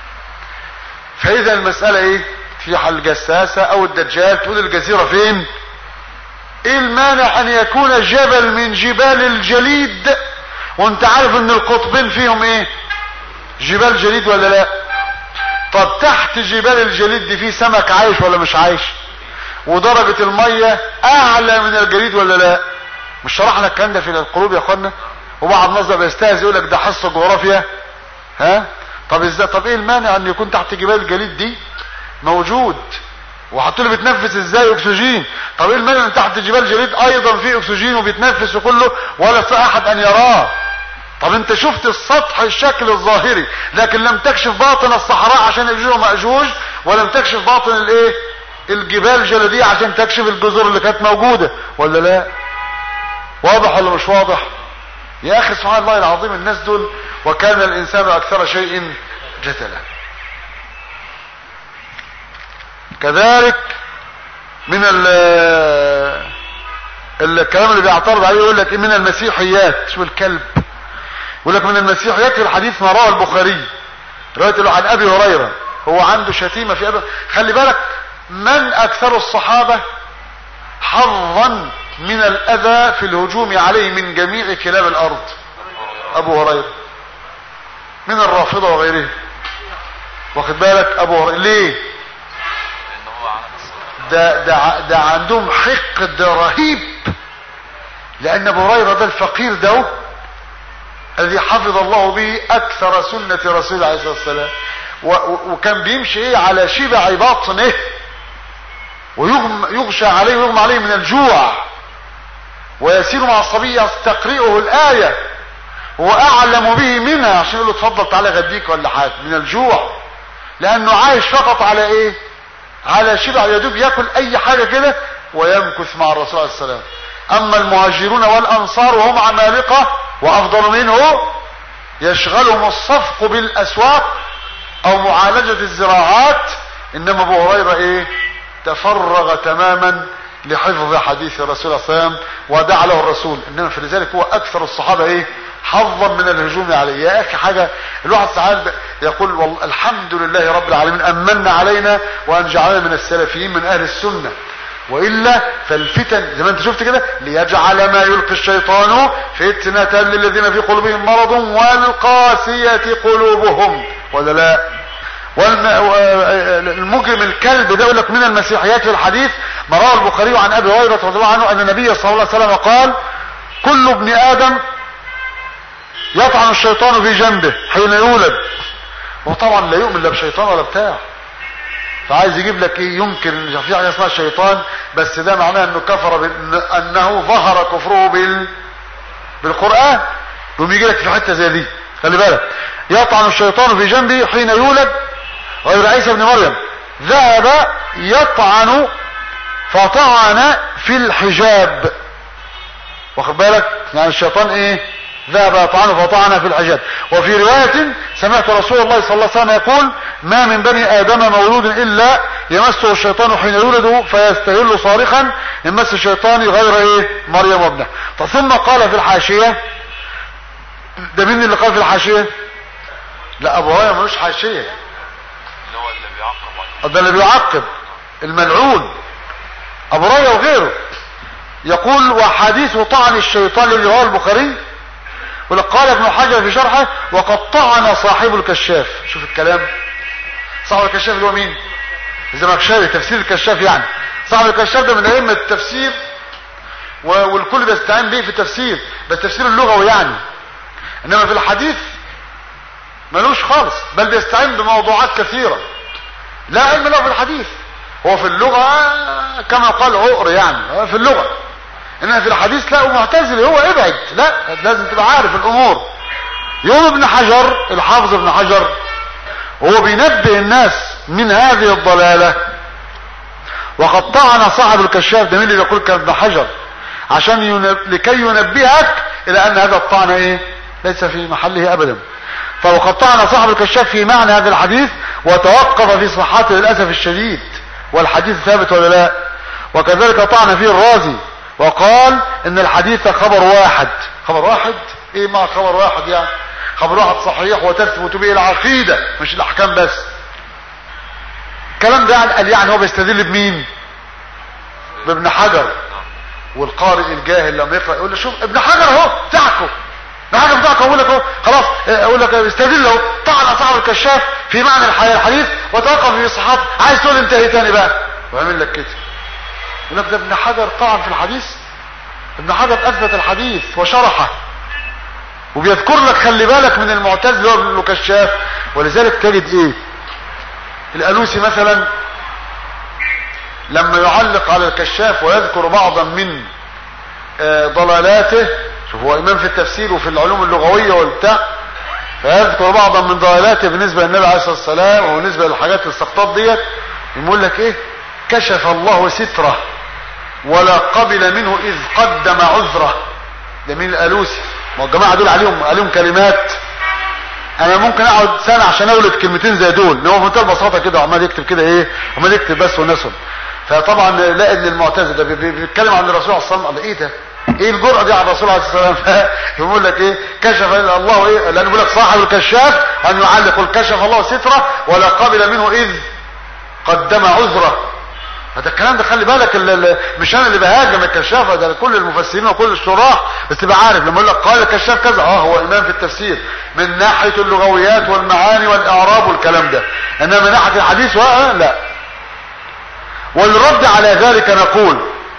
فاذا المساله ايه في حل الجساسه او الدجال تقول الجزيره فين ايه المانع ان يكون جبل من جبال الجليد وانت عارف ان القطبين فيهم ايه جبال جليد ولا لا طب تحت جبال الجليد دي في سمك عايش ولا مش عايش ودرجة المية اعلى من الجليد ولا لا مش شرحنا الكلام ده في القلوب يا اخوانا وبعض الناس بيستهزئ يقول لك ده حصة جغرافيا ها طب ازاي طب ايه المانع ان يكون تحت جبال الجليد دي موجود وحطوا له بيتنفس ازاي اكسجين طب ايه المانع ان تحت جبال جليد ايضا في اكسجين وبيتنفس وكله ولا في احد ان يراه طب انت شفت السطح الشكل الظاهري لكن لم تكشف باطن الصحراء عشان يأجوج ومأجوج ولم تكشف باطن الايه الجبال الجليدية عشان تكشف الجزر اللي كانت موجودة ولا لا واضح ولا مش واضح يا اخي سبحان الله العظيم الناس دول وكان الانسان اكثر شيء جدلا كذلك من ال الكلام اللي بيعترض عليه يقول لك من المسيحيات شو الكلب يقول لك من المسيحيات في الحديث ما رواه البخاري رواية عن ابي هريرة هو عنده شتيمة في ابي خلي بالك من اكثر الصحابة حظا من الاذى في الهجوم عليه من جميع كلاب الارض ابو هريرة من الرافضة وغيره واخد بالك ابو هريرة ليه ده, ده, ده عندهم حقد رهيب لان ابو هريره ده الفقير ده الذي حفظ الله به اكثر سنة رسول الله عليه الصلاة والسلام وكان بيمشي ايه على شبع باطنه ويغشى عليه ويغمى عليه من الجوع ويسير مع الصبي يستقرئه الآية وأعلم به منها عشان يقول له اتفضل تعالى غديك ولا حاجة من الجوع لأنه عايش فقط على إيه؟ على شبع يدوب ياكل أي حاجة كده ويمكث مع الرسول عليه السلام أما المهاجرون والأنصار وهم عمالقة وأفضل منه يشغلهم الصفق بالأسواق أو معالجة الزراعات إنما أبو هريرة إيه؟ تفرغ تماما لحفظ حديث الرسول صلى الله عليه وسلم ودعا له الرسول انما في ذلك هو اكثر الصحابه ايه حظا من الهجوم عليه يا اخي حاجه الواحد ساعات يقول والله الحمد لله رب العالمين امن علينا وان جعلنا من السلفيين من اهل السنه والا فالفتن زي ما انت شفت كده ليجعل ما يلقي الشيطان فتنه للذين في قلوبهم مرض والقاسيه قلوبهم ولا لا والمجرم الكلب ده يقول لك من المسيحيات في الحديث ما روى البخاري عن ابي هريره رضي الله عنه ان النبي صلى الله عليه وسلم قال كل ابن ادم يطعن الشيطان في جنبه حين يولد وطبعا لا يؤمن لا بشيطان ولا بتاع فعايز يجيب لك ايه يمكن ان في حاجه اسمها الشيطان بس ده معناه انه كفر انه ظهر كفره بال بالقران يقوم يجي لك في حته زي دي خلي بالك يطعن الشيطان في جنبه حين يولد غير عيسى بن مريم ذهب يطعن فطعن في الحجاب واخد بالك يعني الشيطان ايه ذهب يطعنه فطعن في الحجاب وفي رواية سمعت رسول الله صلى الله عليه وسلم يقول ما من بني ادم مولود الا يمسه الشيطان حين يولد فيستهل صارخا من مس الشيطان غير ايه مريم وابنه طب ثم قال في الحاشية ده مين اللي قال في الحاشية لا ابو هريره ملوش حاشية
اللي هو اللي بيعقب
ده اللي بيعقب الملعون ابو هريره وغيره يقول وحديث طعن الشيطان اللي هو البخاري قال ابن حجر في شرحه وقد طعن صاحب الكشاف شوف الكلام صاحب الكشاف اللي هو مين الزمخشري تفسير الكشاف يعني صاحب الكشاف ده من ائمه التفسير و- والكل بيستعين به في التفسير ده التفسير اللغوي يعني انما في الحديث ملوش خالص بل بيستعين بموضوعات كثيره لا علم له في الحديث هو في اللغة كما قال عقر يعني هو في اللغة انما في الحديث لا هو معتزلي هو ابعد لا لازم تبقى عارف الامور يوم ابن حجر الحافظ ابن حجر هو بينبه الناس من هذه الضلالة وقد طعن صاحب الكشاف ده مين اللي يقول كان ابن حجر عشان ينب... لكي ينبهك الى ان هذا الطعن ايه ليس في محله ابدا فوقد طعن صاحب الكشاف في معنى هذا الحديث وتوقف في صحته للاسف الشديد والحديث ثابت ولا لا وكذلك طعن فيه الرازي وقال ان الحديث خبر واحد خبر واحد ايه ما خبر واحد يعني خبر واحد صحيح وتثبت به العقيدة مش الاحكام بس الكلام ده يعني قال يعني هو بيستدل بمين بابن حجر والقارئ الجاهل لما يقرأ يقول له شوف ابن حجر اهو بتاعكم ابن حجر بتاعكم اقول لك اهو خلاص اقول لك استدل اهو طعن صاحب الكشاف في معنى الحي- الحديث وتوقف في صحته عايز تقول انت ايه تاني بقى ويعمل لك كده يقول لك ده ابن حجر طعن في الحديث ابن حجر اثبت الحديث وشرحه وبيذكر لك خلي بالك من المعتزله وابن كشاف ولذلك تجد ايه الالوسي مثلا لما يعلق على الكشاف ويذكر بعضا من آه، ضلالاته شوف هو امام في التفسير وفي العلوم اللغويه والبتاع فيذكر بعضا من ضلالاته بالنسبه للنبي عليه الصلاه والسلام وبالنسبه للحاجات السقطات ديت يقول لك ايه كشف الله ستره ولا قبل منه اذ قدم عذره ده مين الالوسي ما هو الجماعه دول عليهم عليهم كلمات انا ممكن اقعد سنه عشان اولد كلمتين زي دول اللي هو بمنتهى البساطه كده وعمال يكتب كده ايه عمال يكتب بس ونسب فطبعا لا ان المعتزله ده بي- بي- بيتكلم عن الرسول عليه الصلاه والسلام ايه ده ايه الجرأة دي على الرسول عليه الصلاه والسلام فيقول لك ايه كشف الله ايه لانه بيقول لك صاحب الكشاف ان يعلق يقول كشف الله ستره ولا قبل منه اذ قدم عذره هذا الكلام ده خلي بالك ال- ال- مش انا اللي بهاجم الكشاف ده كل المفسرين وكل الشراح بس تبقى عارف لما يقول لك قال الكشاف كذا اه هو امام في التفسير من ناحيه اللغويات والمعاني والاعراب والكلام ده انما من ناحيه الحديث آه لا والرد على ذلك نقول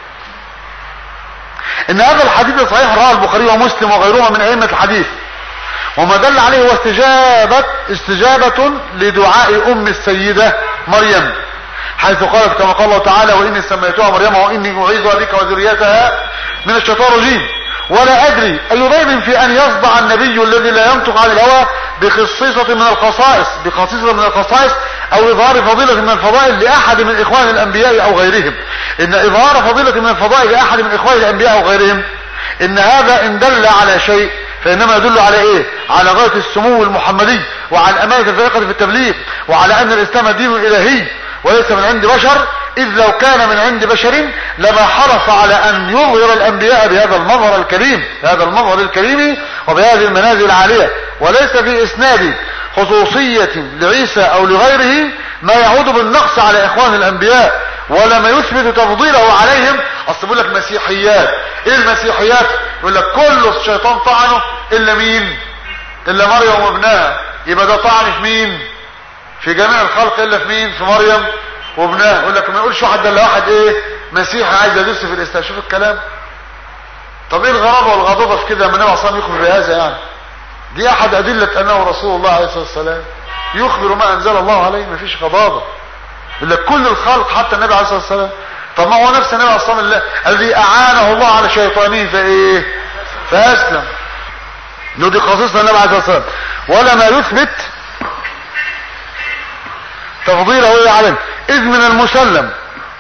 ان هذا الحديث صحيح رواه البخاري ومسلم وغيرهما من ائمه الحديث وما دل عليه هو استجابة استجابة لدعاء ام السيدة مريم حيث قالت كما قال الله تعالى واني سميتها مريم واني اعيذها بك وذريتها من الشيطان الرجيم ولا ادري اي ضيب في ان يصدع النبي الذي لا ينطق عن الهوى بخصيصة من الخصائص بخصيصة من الخصائص او اظهار فضيلة من الفضائل لاحد من اخوان الانبياء او غيرهم ان اظهار فضيلة من الفضائل لاحد من اخوان الانبياء او غيرهم ان هذا ان دل على شيء فانما يدل على ايه على غاية السمو المحمدي وعلى امانة الفريقة في التبليغ وعلى ان الاسلام دين الهي وليس من عند بشر اذ لو كان من عند بشر لما حرص على ان يظهر الانبياء بهذا المظهر الكريم هذا المظهر الكريم وبهذه المنازل العالية وليس في اسناد خصوصية لعيسى او لغيره ما يعود بالنقص على اخوان الانبياء ولا ما يثبت تفضيله عليهم اصل بيقول لك مسيحيات ايه المسيحيات يقول لك كل الشيطان طعنه الا مين الا مريم وابنها يبقى ده طعن في مين في جميع الخلق الا في مين في مريم وابنها يقول لك ما يقولش واحد ده الا واحد ايه مسيحي عايز يدس في الاسلام شوف الكلام طب ايه الغرابه والغضاضه في كده لما النبي صلى الله عليه وسلم يخبر بهذا يعني دي احد ادله انه رسول الله عليه الصلاه والسلام يخبر ما انزل الله عليه ما فيش غضاضه يقول لك كل الخلق حتى النبي عليه الصلاه والسلام طب ما هو نفس النبي عليه الصلاه والسلام الذي اعانه الله على شيطانه فايه فاسلم ندي قصصنا النبي عليه الصلاه والسلام ولا ما يثبت تفضيله ايه عليه اذ من المسلم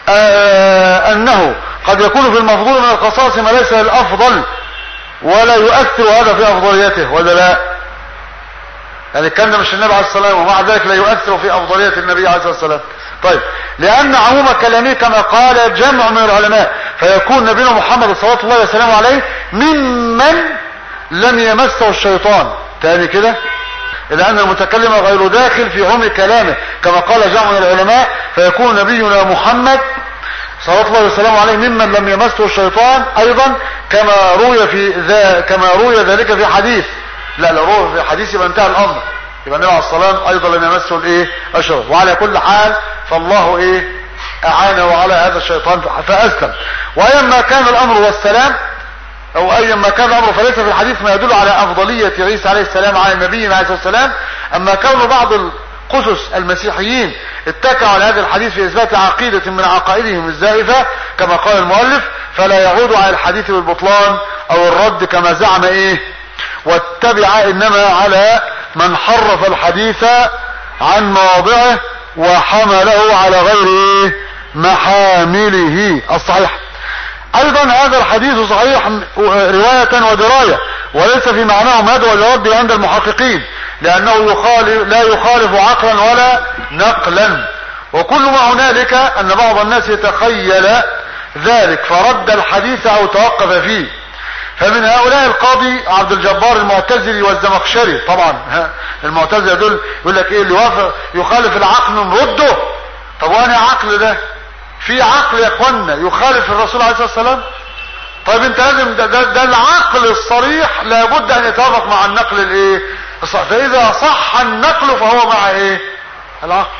آه انه قد يكون في المفضول من القصاص ما ليس الافضل ولا يؤثر هذا في افضليته ولا لا يعني الكلام ده مش النبي عليه الصلاه والسلام ومع ذلك لا يؤثر في افضليه النبي عليه الصلاه والسلام طيب لان عموم كلامه كما قال جمع من العلماء فيكون نبينا محمد صلى الله عليه وسلم عليه ممن لم يمسه الشيطان تاني كده لأن المتكلم غير داخل في عمق كلامه كما قال جمع من العلماء فيكون نبينا محمد صلى الله عليه وسلم عليه ممن لم يمسه الشيطان أيضا كما روي في ذا كما روي ذلك في حديث لا لا روي في حديث يبقى انتهى الأمر يبقى النبي عليه الصلاة ايضا لم يمسه الايه الشيطان وعلى كل حال فالله ايه اعانه على هذا الشيطان فاسلم وايما كان الامر والسلام او ايما كان الامر فليس في الحديث ما يدل على افضلية عيسى عليه السلام على النبي عليه الصلاة والسلام اما كون بعض القسس المسيحيين اتكعوا على هذا الحديث في اثبات عقيدة من عقائدهم الزائفة كما قال المؤلف فلا يعود على الحديث بالبطلان او الرد كما زعم ايه واتبع انما على من حرف الحديث عن مواضعه وحمله على غير محامله الصحيح ايضا هذا الحديث صحيح رواية ودراية وليس في معناه مدعو لرد عند المحققين لانه يخالف لا يخالف عقلا ولا نقلا وكل ما هنالك ان بعض الناس يتخيل ذلك فرد الحديث او توقف فيه فمن هؤلاء القاضي عبد الجبار المعتزلي والزمخشري طبعا المعتزله دول يقول لك ايه اللي يوافق يخالف العقل نرده طب وانا عقل ده في عقل يا اخوانا يخالف الرسول عليه الصلاه والسلام طيب انت لازم ده, ده, ده العقل الصريح لابد ان يتوافق مع النقل الايه فاذا صح النقل فهو مع ايه العقل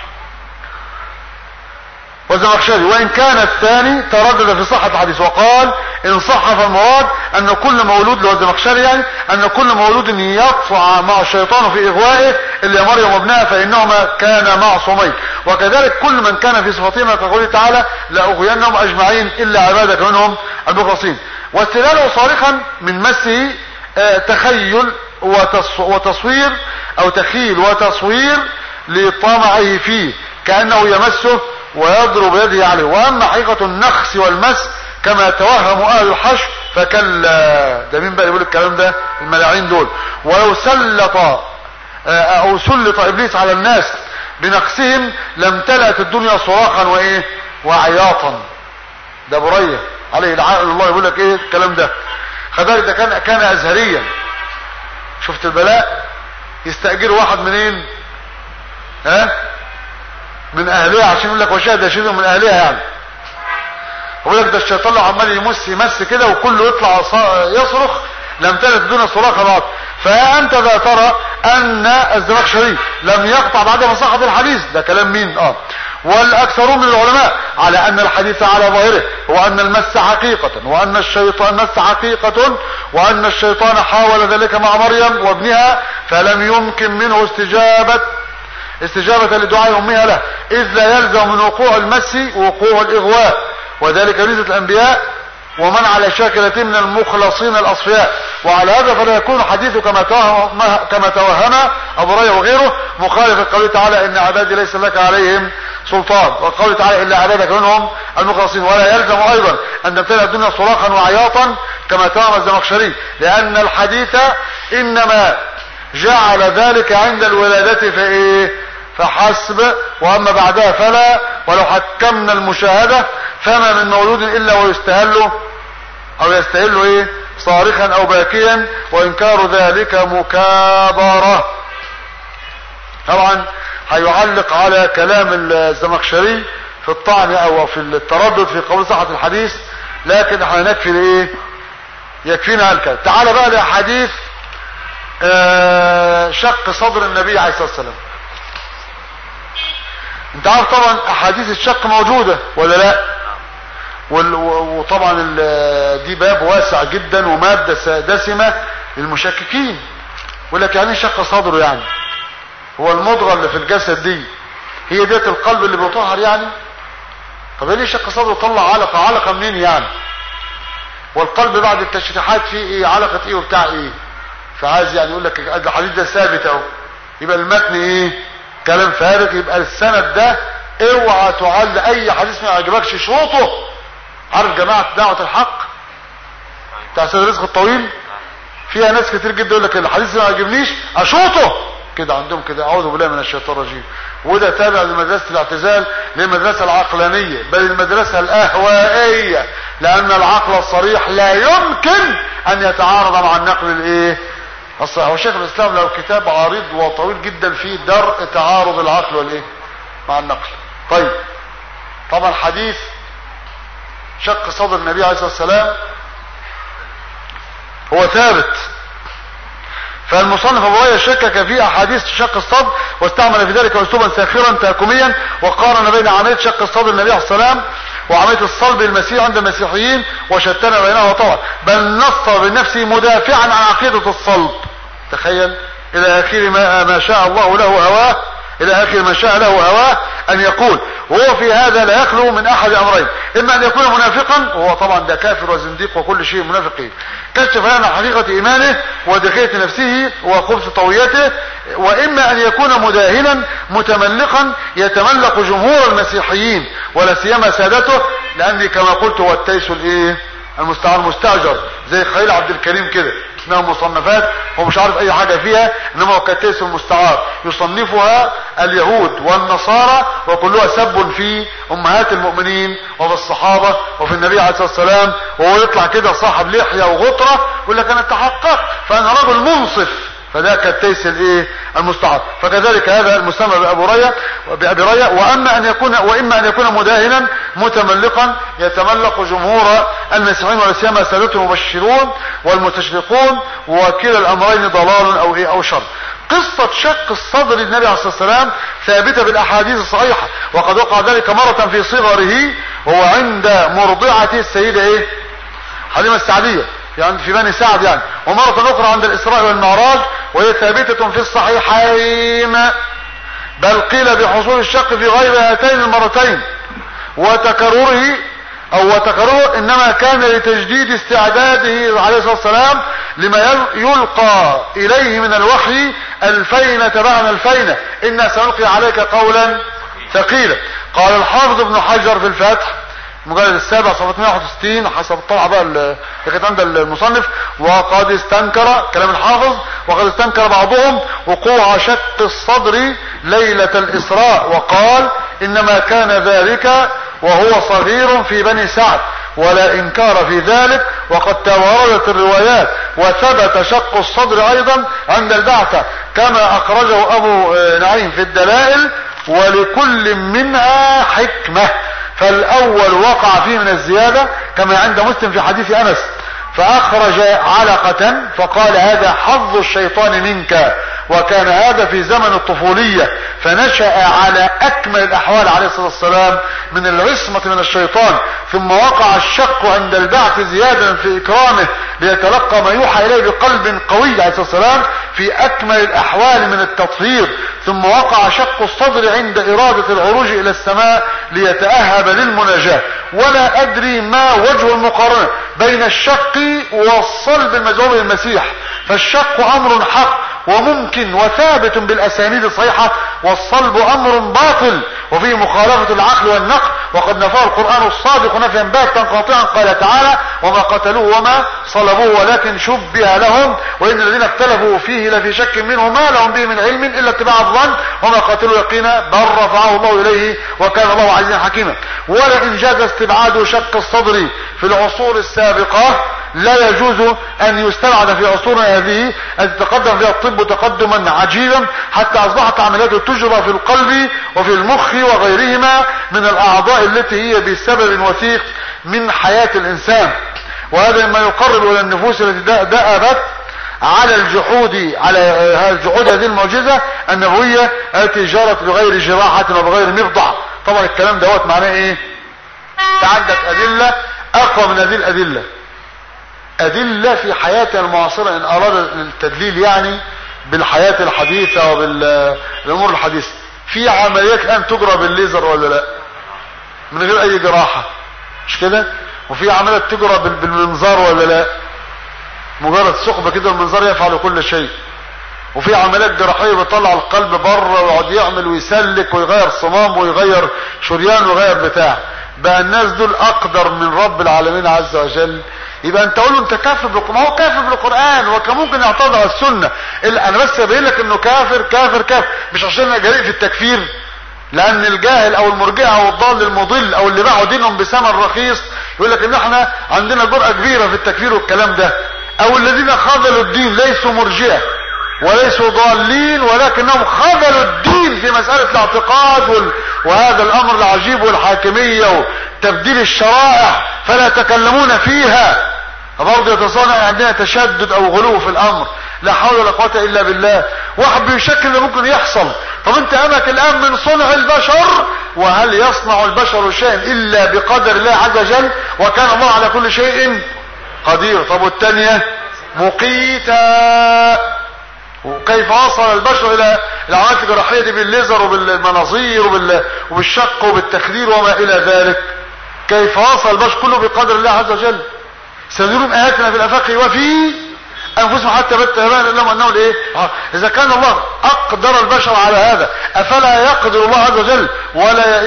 والزمخشري وان كان الثاني تردد في صحة الحديث وقال ان صح فالمراد ان كل مولود اللي هو الزمخشري يعني ان كل مولود يطفع مع الشيطان في اغوائه اللي مريم وابنها فانهما كانا معصومين وكذلك كل من كان في صفتهما كقوله تعالى لاغوينهم اجمعين الا عبادك منهم المخلصين واستدلاله صارخا من مسه آه تخيل وتصوير او تخيل وتصوير لطمعه فيه كانه يمسه ويضرب يده عليه واما حقيقة النخس والمس كما توهم اهل الحشر فكلا ده مين بقى يقول الكلام ده الملاعين دول ولو سلط او سلط ابليس على الناس بنقصهم لامتلأت الدنيا صراخا وايه وعياطا ده برية عليه العائل الله يقول لك ايه الكلام ده خدالك ده كان كان ازهريا شفت البلاء يستأجر واحد منين ها من اهلها عشان يقول لك وشاهد يشهد من اهلها يعني يقول لك ده الشيطان لو عمال يمس يمس كده وكله يطلع يصرخ لم تلد دون صراخ بعض فانت ذا ترى ان الزمخشري لم يقطع بعد مصحة الحديث ده كلام مين اه والاكثرون من العلماء على ان الحديث على ظاهره وان المس حقيقة وان الشيطان مس حقيقة وان الشيطان حاول ذلك مع مريم وابنها فلم يمكن منه استجابة استجابة لدعاء امها له اذ لا يلزم من وقوع المس وقوع الاغواء وذلك ميزة الانبياء ومن على شاكلة من المخلصين الاصفياء وعلى هذا فلا يكون حديثه كما توهم كما توهم ابو هريره وغيره مخالف قوله تعالى ان عبادي ليس لك عليهم سلطان وقوله تعالى الا عبادك منهم المخلصين ولا يلزم ايضا ان تمتلئ الدنيا صراخا وعياطا كما توهم الزمخشري لان الحديث انما جعل ذلك عند الولادة فايه فحسب واما بعدها فلا ولو حكمنا المشاهدة فما من مولود الا ويستهل او يستهل ايه صارخا او باكيا وانكار ذلك مكابرة طبعا هيعلق على كلام الزمخشري في الطعن او في التردد في قول صحة الحديث لكن احنا نكفي ايه يكفينا الكلام تعال بقى لحديث آه شق صدر النبي عليه الصلاة والسلام انت عارف طبعا احاديث الشق موجودة ولا لا وطبعا دي باب واسع جدا ومادة دسمة للمشككين يقول لك يعني شق صدره يعني هو المضغة اللي في الجسد دي هي ديت القلب اللي بيطهر يعني طب ليه شق صدره طلع علقة علقة منين يعني والقلب بعد التشريحات فيه ايه علقة ايه وبتاع ايه فعايز يعني يقول لك الحديث ده ثابت اهو يبقى المتن ايه كلام فارغ يبقى السند ده اوعى تعل اي حديث ما يعجبكش شروطه عارف جماعة دعوة الحق بتاع سيد رزق الطويل فيها ناس كتير جدا يقول لك الحديث ما يعجبنيش اشوطه كده عندهم كده اعوذ بالله من الشيطان الرجيم وده تابع لمدرسه الاعتزال للمدرسه العقلانيه بل المدرسه الاهوائيه لان العقل الصريح لا يمكن ان يتعارض مع النقل الايه الصحيح وشيخ الاسلام له كتاب عريض وطويل جدا فيه درء تعارض العقل والايه مع النقل طيب طبعا حديث شق صدر النبي عليه الصلاه والسلام هو ثابت فالمصنف ابو هريره شكك في احاديث شق الصدر واستعمل في ذلك اسلوبا ساخرا تهكميا وقارن بين عمليه شق الصدر النبي عليه الصلاه والسلام وعمليه الصلب المسيح عند المسيحيين وشتان بينها طبعا بل نص بنفسه مدافعا عن عقيده الصلب تخيل الى اخر ما, ما شاء الله له هواه الى اخر ما شاء له هواه ان يقول وهو في هذا لا يخلو من احد امرين اما ان يكون منافقا وهو طبعا ده كافر وزنديق وكل شيء منافقين كشف لنا حقيقة ايمانه ودقيقة نفسه وخبث طويته واما ان يكون مداهنا متملقا يتملق جمهور المسيحيين ولا سيما سادته لاني كما قلت هو التيس الايه المستعار مستاجر زي خليل عبد الكريم كده اسمها مصنفات هو مش عارف اي حاجة فيها انما هو كالتيس المستعار يصنفها اليهود والنصارى وكلها سب في امهات المؤمنين وفي الصحابة وفي النبي عليه الصلاة والسلام وهو يطلع كده صاحب لحية وغطرة يقول لك انا تحققت فانا رجل منصف فده كالتيس الايه المستعار فكذلك هذا المسمى بابو ريا بابي ريا واما ان يكون واما ان يكون مداهنا متملقا يتملق جمهور المسيحيين ولا سيما سادته المبشرون والمستشرقون وكلا الامرين ضلال او ايه او شر قصة شق الصدر للنبي عليه الصلاة والسلام ثابتة بالاحاديث الصحيحة وقد وقع ذلك مرة في صغره وهو عند مرضعة السيدة ايه حليمة السعدية يعني في بني سعد يعني ومرة اخرى عند الاسراء والمعراج وهي ثابتة في الصحيحين بل قيل بحصول الشق في غير هاتين المرتين وتكرره او وتكرره انما كان لتجديد استعداده عليه الصلاة والسلام لما يلقى اليه من الوحي الفين تبعنا الفين انا سنلقي عليك قولا ثقيلا قال الحافظ ابن حجر في الفتح المجلد السابع صفحة 161 حسب الطبعة بقى اللي كانت عند المصنف وقد استنكر كلام الحافظ وقد استنكر بعضهم وقوع شق الصدر ليلة الإسراء وقال إنما كان ذلك وهو صغير في بني سعد ولا إنكار في ذلك وقد تواردت الروايات وثبت شق الصدر أيضا عند البعثة كما أخرجه أبو نعيم في الدلائل ولكل منها حكمة فالاول وقع فيه من الزيادة كما عند مسلم في حديث انس فاخرج علقة فقال هذا حظ الشيطان منك وكان هذا في زمن الطفولية فنشأ على اكمل الاحوال عليه الصلاة والسلام من العصمة من الشيطان ثم وقع الشق عند البعث زيادة في اكرامه ليتلقى ما يوحى اليه بقلب قوي عليه الصلاة والسلام في اكمل الاحوال من التطهير ثم وقع شق الصدر عند ارادة العروج الى السماء ليتأهب للمناجاة ولا ادري ما وجه المقارنة بين الشق والصلب المزعوم للمسيح فالشق امر حق وممكن وثابت بالاسانيد الصحيحة والصلب امر باطل وفيه مخالفة العقل والنقل وقد نفاه القرآن الصادق نفيا باتا قاطعا قال تعالى وما قتلوه وما صلبوه ولكن شبه لهم وان الذين اختلفوا فيه لفي شك منه ما لهم به من علم الا اتباع الظن وما قتلوا يقينا بل رفعه الله اليه وكان الله عزيزا حكيما ولئن جاز استبعاد شق الصدر في العصور السابقة لا يجوز ان يستبعد في عصورنا هذه ان تتقدم فيها الطب تقدما عجيبا حتى اصبحت عمليات تجرى في القلب وفي المخ وغيرهما من الاعضاء التي هي بسبب وثيق من حياة الانسان وهذا مما يقرب الى النفوس التي دأبت على الجحود على جحود هذه المعجزة النبوية التي جرت بغير جراحة وبغير مفضع طبعا الكلام دوت معناه ايه عندك ادلة اقوى من هذه الادلة ادلة في حياتنا المعاصرة ان اراد التدليل يعني بالحياة الحديثة وبالامور الحديثة في عمليات الان تجرى بالليزر ولا لا من غير اي جراحة مش كده وفي عمليات تجرى بالمنظار ولا لا مجرد ثقبة كده المنظار يفعل كل شيء وفي عمليات جراحيه بيطلع القلب بره ويقعد يعمل ويسلك ويغير صمام ويغير شريان ويغير بتاع بقى الناس دول اقدر من رب العالمين عز وجل يبقى انت تقول له انت كافر بالقران هو كافر بالقران وكان ممكن يعترض على السنه انا بس بقول لك انه كافر كافر كافر مش عشان انا جريء في التكفير لان الجاهل او المرجئه او الضال المضل او اللي باعوا دينهم بثمن رخيص يقول لك ان احنا عندنا جرأة كبيرة في التكفير والكلام ده او الذين خذلوا الدين ليسوا مرجئة وليسوا ضالين ولكنهم خذلوا الدين في مسألة الاعتقاد وال... وهذا الامر العجيب والحاكمية وتبديل الشرائع فلا يتكلمون فيها فبرضه يتصنع عندنا تشدد او غلو في الامر لا حول ولا قوة الا بالله واحد بيشكل اللي ممكن يحصل طب انت امك الان من صنع البشر وهل يصنع البشر شيئا الا بقدر الله عز وجل وكان الله على كل شيء قدير طب والتانية مقيتا وكيف وصل البشر الى العمليات الجراحيه دي بالليزر وبالمناظير وبال... وبالشق وبالتخدير وما الى ذلك كيف وصل البشر كله بقدر الله عز وجل سنريهم اياتنا في الافاق وفي انفسهم حتى بت يبان لهم انه الايه اذا كان الله اقدر البشر على هذا افلا يقدر الله عز وجل ولا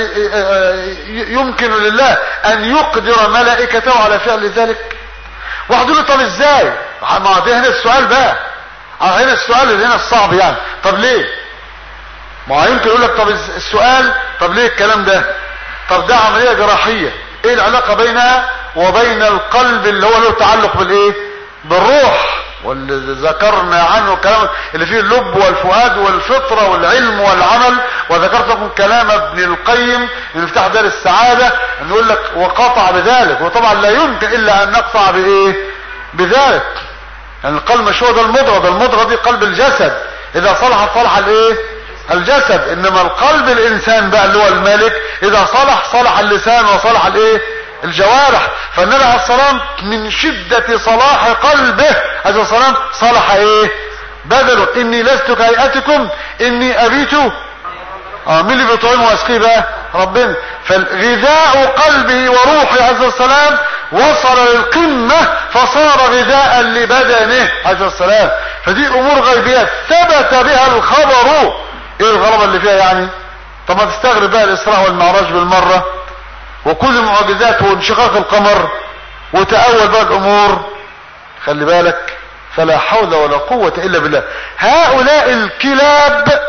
يمكن لله ان يقدر ملائكته على فعل ذلك واحد يقول طب ازاي ما ده هنا السؤال بقى هنا السؤال اللي هنا الصعب يعني طب ليه ما يمكن يقول لك طب السؤال طب ليه الكلام ده طب ده عمليه جراحيه ايه العلاقه بينها وبين القلب اللي هو له تعلق بالايه بالروح واللي ذكرنا عنه كلام اللي فيه اللب والفؤاد والفطرة والعلم والعمل وذكرت لكم كلام ابن القيم من مفتاح دار السعادة انه يقول لك وقطع بذلك وطبعا لا يمكن الا ان نقطع بايه بذلك يعني القلب مش هو ده المضغة ده المضغة دي قلب الجسد اذا صلح صلح الايه الجسد انما القلب الانسان بقى اللي هو الملك اذا صلح صلح اللسان وصلح الايه الجوارح فالنبي عليه السلام من شدة صلاح قلبه عليه السلام صلح ايه بدله اني لست كهيئتكم اني ابيت اه مين اللي بيطعمه واسقيه بقى ربنا فالغذاء قلبه وروحه عليه السلام وصل للقمة فصار غذاء لبدنه عليه السلام فدي امور غيبية ثبت بها الخبر ايه الغرابة اللي فيها يعني طب ما تستغرب بقى الاسراء والمعراج بالمرة وكل المعجزات وانشقاق القمر وتأول بقى الامور خلي بالك فلا حول ولا قوة الا بالله هؤلاء الكلاب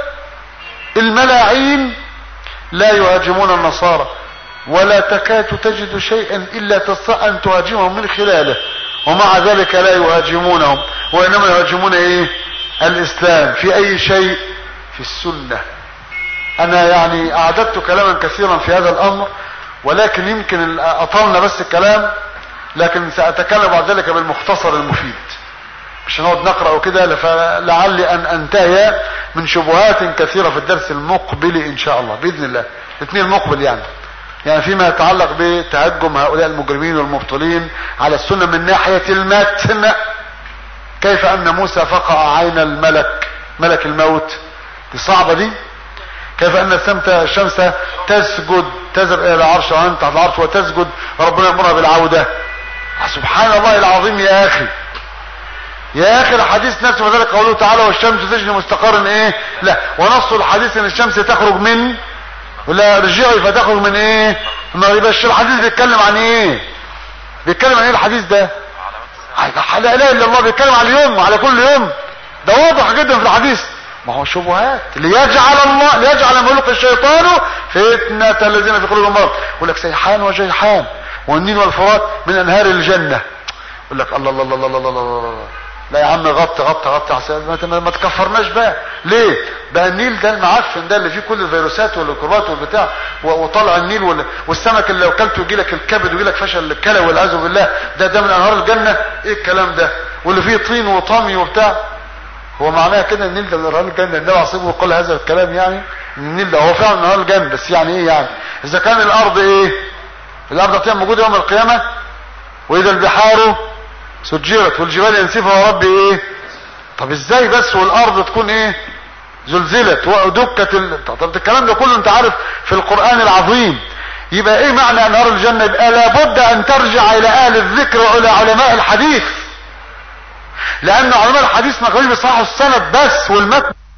الملاعين لا يهاجمون النصارى ولا تكاد تجد شيئا الا تستطيع ان تهاجمهم من خلاله ومع ذلك لا يهاجمونهم وانما يهاجمون ايه الاسلام في اي شيء في السنة انا يعني اعددت كلاما كثيرا في هذا الامر ولكن يمكن اطلنا بس الكلام لكن ساتكلم بعد ذلك بالمختصر المفيد مش هنقعد نقرا وكده فلعلي ان انتهي من شبهات كثيره في الدرس المقبل ان شاء الله باذن الله الاثنين المقبل يعني يعني فيما يتعلق بتهجم هؤلاء المجرمين والمبطلين على السنه من ناحيه المتن كيف ان موسى فقع عين الملك ملك الموت دي صعبه دي كيف ان السمت الشمس تسجد تذهب الى العرش وانت على العرش وتسجد وربنا يامرها بالعوده سبحان الله العظيم يا اخي يا اخي الحديث نفسه وذلك قوله تعالى والشمس تجري مستقر ايه لا ونص الحديث ان الشمس تخرج من ولا رجعي فتخرج من ايه ما يبقاش الحديث بيتكلم عن ايه بيتكلم عن ايه الحديث ده لا اله الا الله بيتكلم على اليوم وعلى كل يوم ده واضح جدا في الحديث ما هو شبهات ليجعل الله ليجعل ملك الشيطان فتنة الذين في قلوبهم مرض يقول لك سيحان وجيحان والنيل والفرات من انهار الجنة يقول لك الله الله الله الله الله, الله, الله. لا يا عم غط غط غط ما, ما تكفرناش بقى ليه بقى النيل ده المعفن ده اللي فيه كل الفيروسات والميكروبات والبتاع وطلع النيل وال... والسمك اللي لو كلته يجي لك الكبد ويجي لك فشل الكلى والعياذ بالله ده ده من انهار الجنه ايه الكلام ده واللي فيه طين وطمي وبتاع هو معناها كده النيل ده من انهار الجنه النبي عليه الصلاه قال هذا الكلام يعني النيل ده هو فعلا انهار الجنه بس يعني ايه يعني اذا كان الارض ايه الارض هتبقى موجوده يوم القيامه واذا البحار سجرت والجبال ينسفها ربي ايه طب ازاي بس والارض تكون ايه زلزلت ودكت ال... طب الكلام ده كله انت عارف في القرآن العظيم يبقى ايه معنى انهار الجنة يبقى لابد ان ترجع الى اهل الذكر والى علماء الحديث لان علماء الحديث ما كانوش بيصححوا السند بس والمتن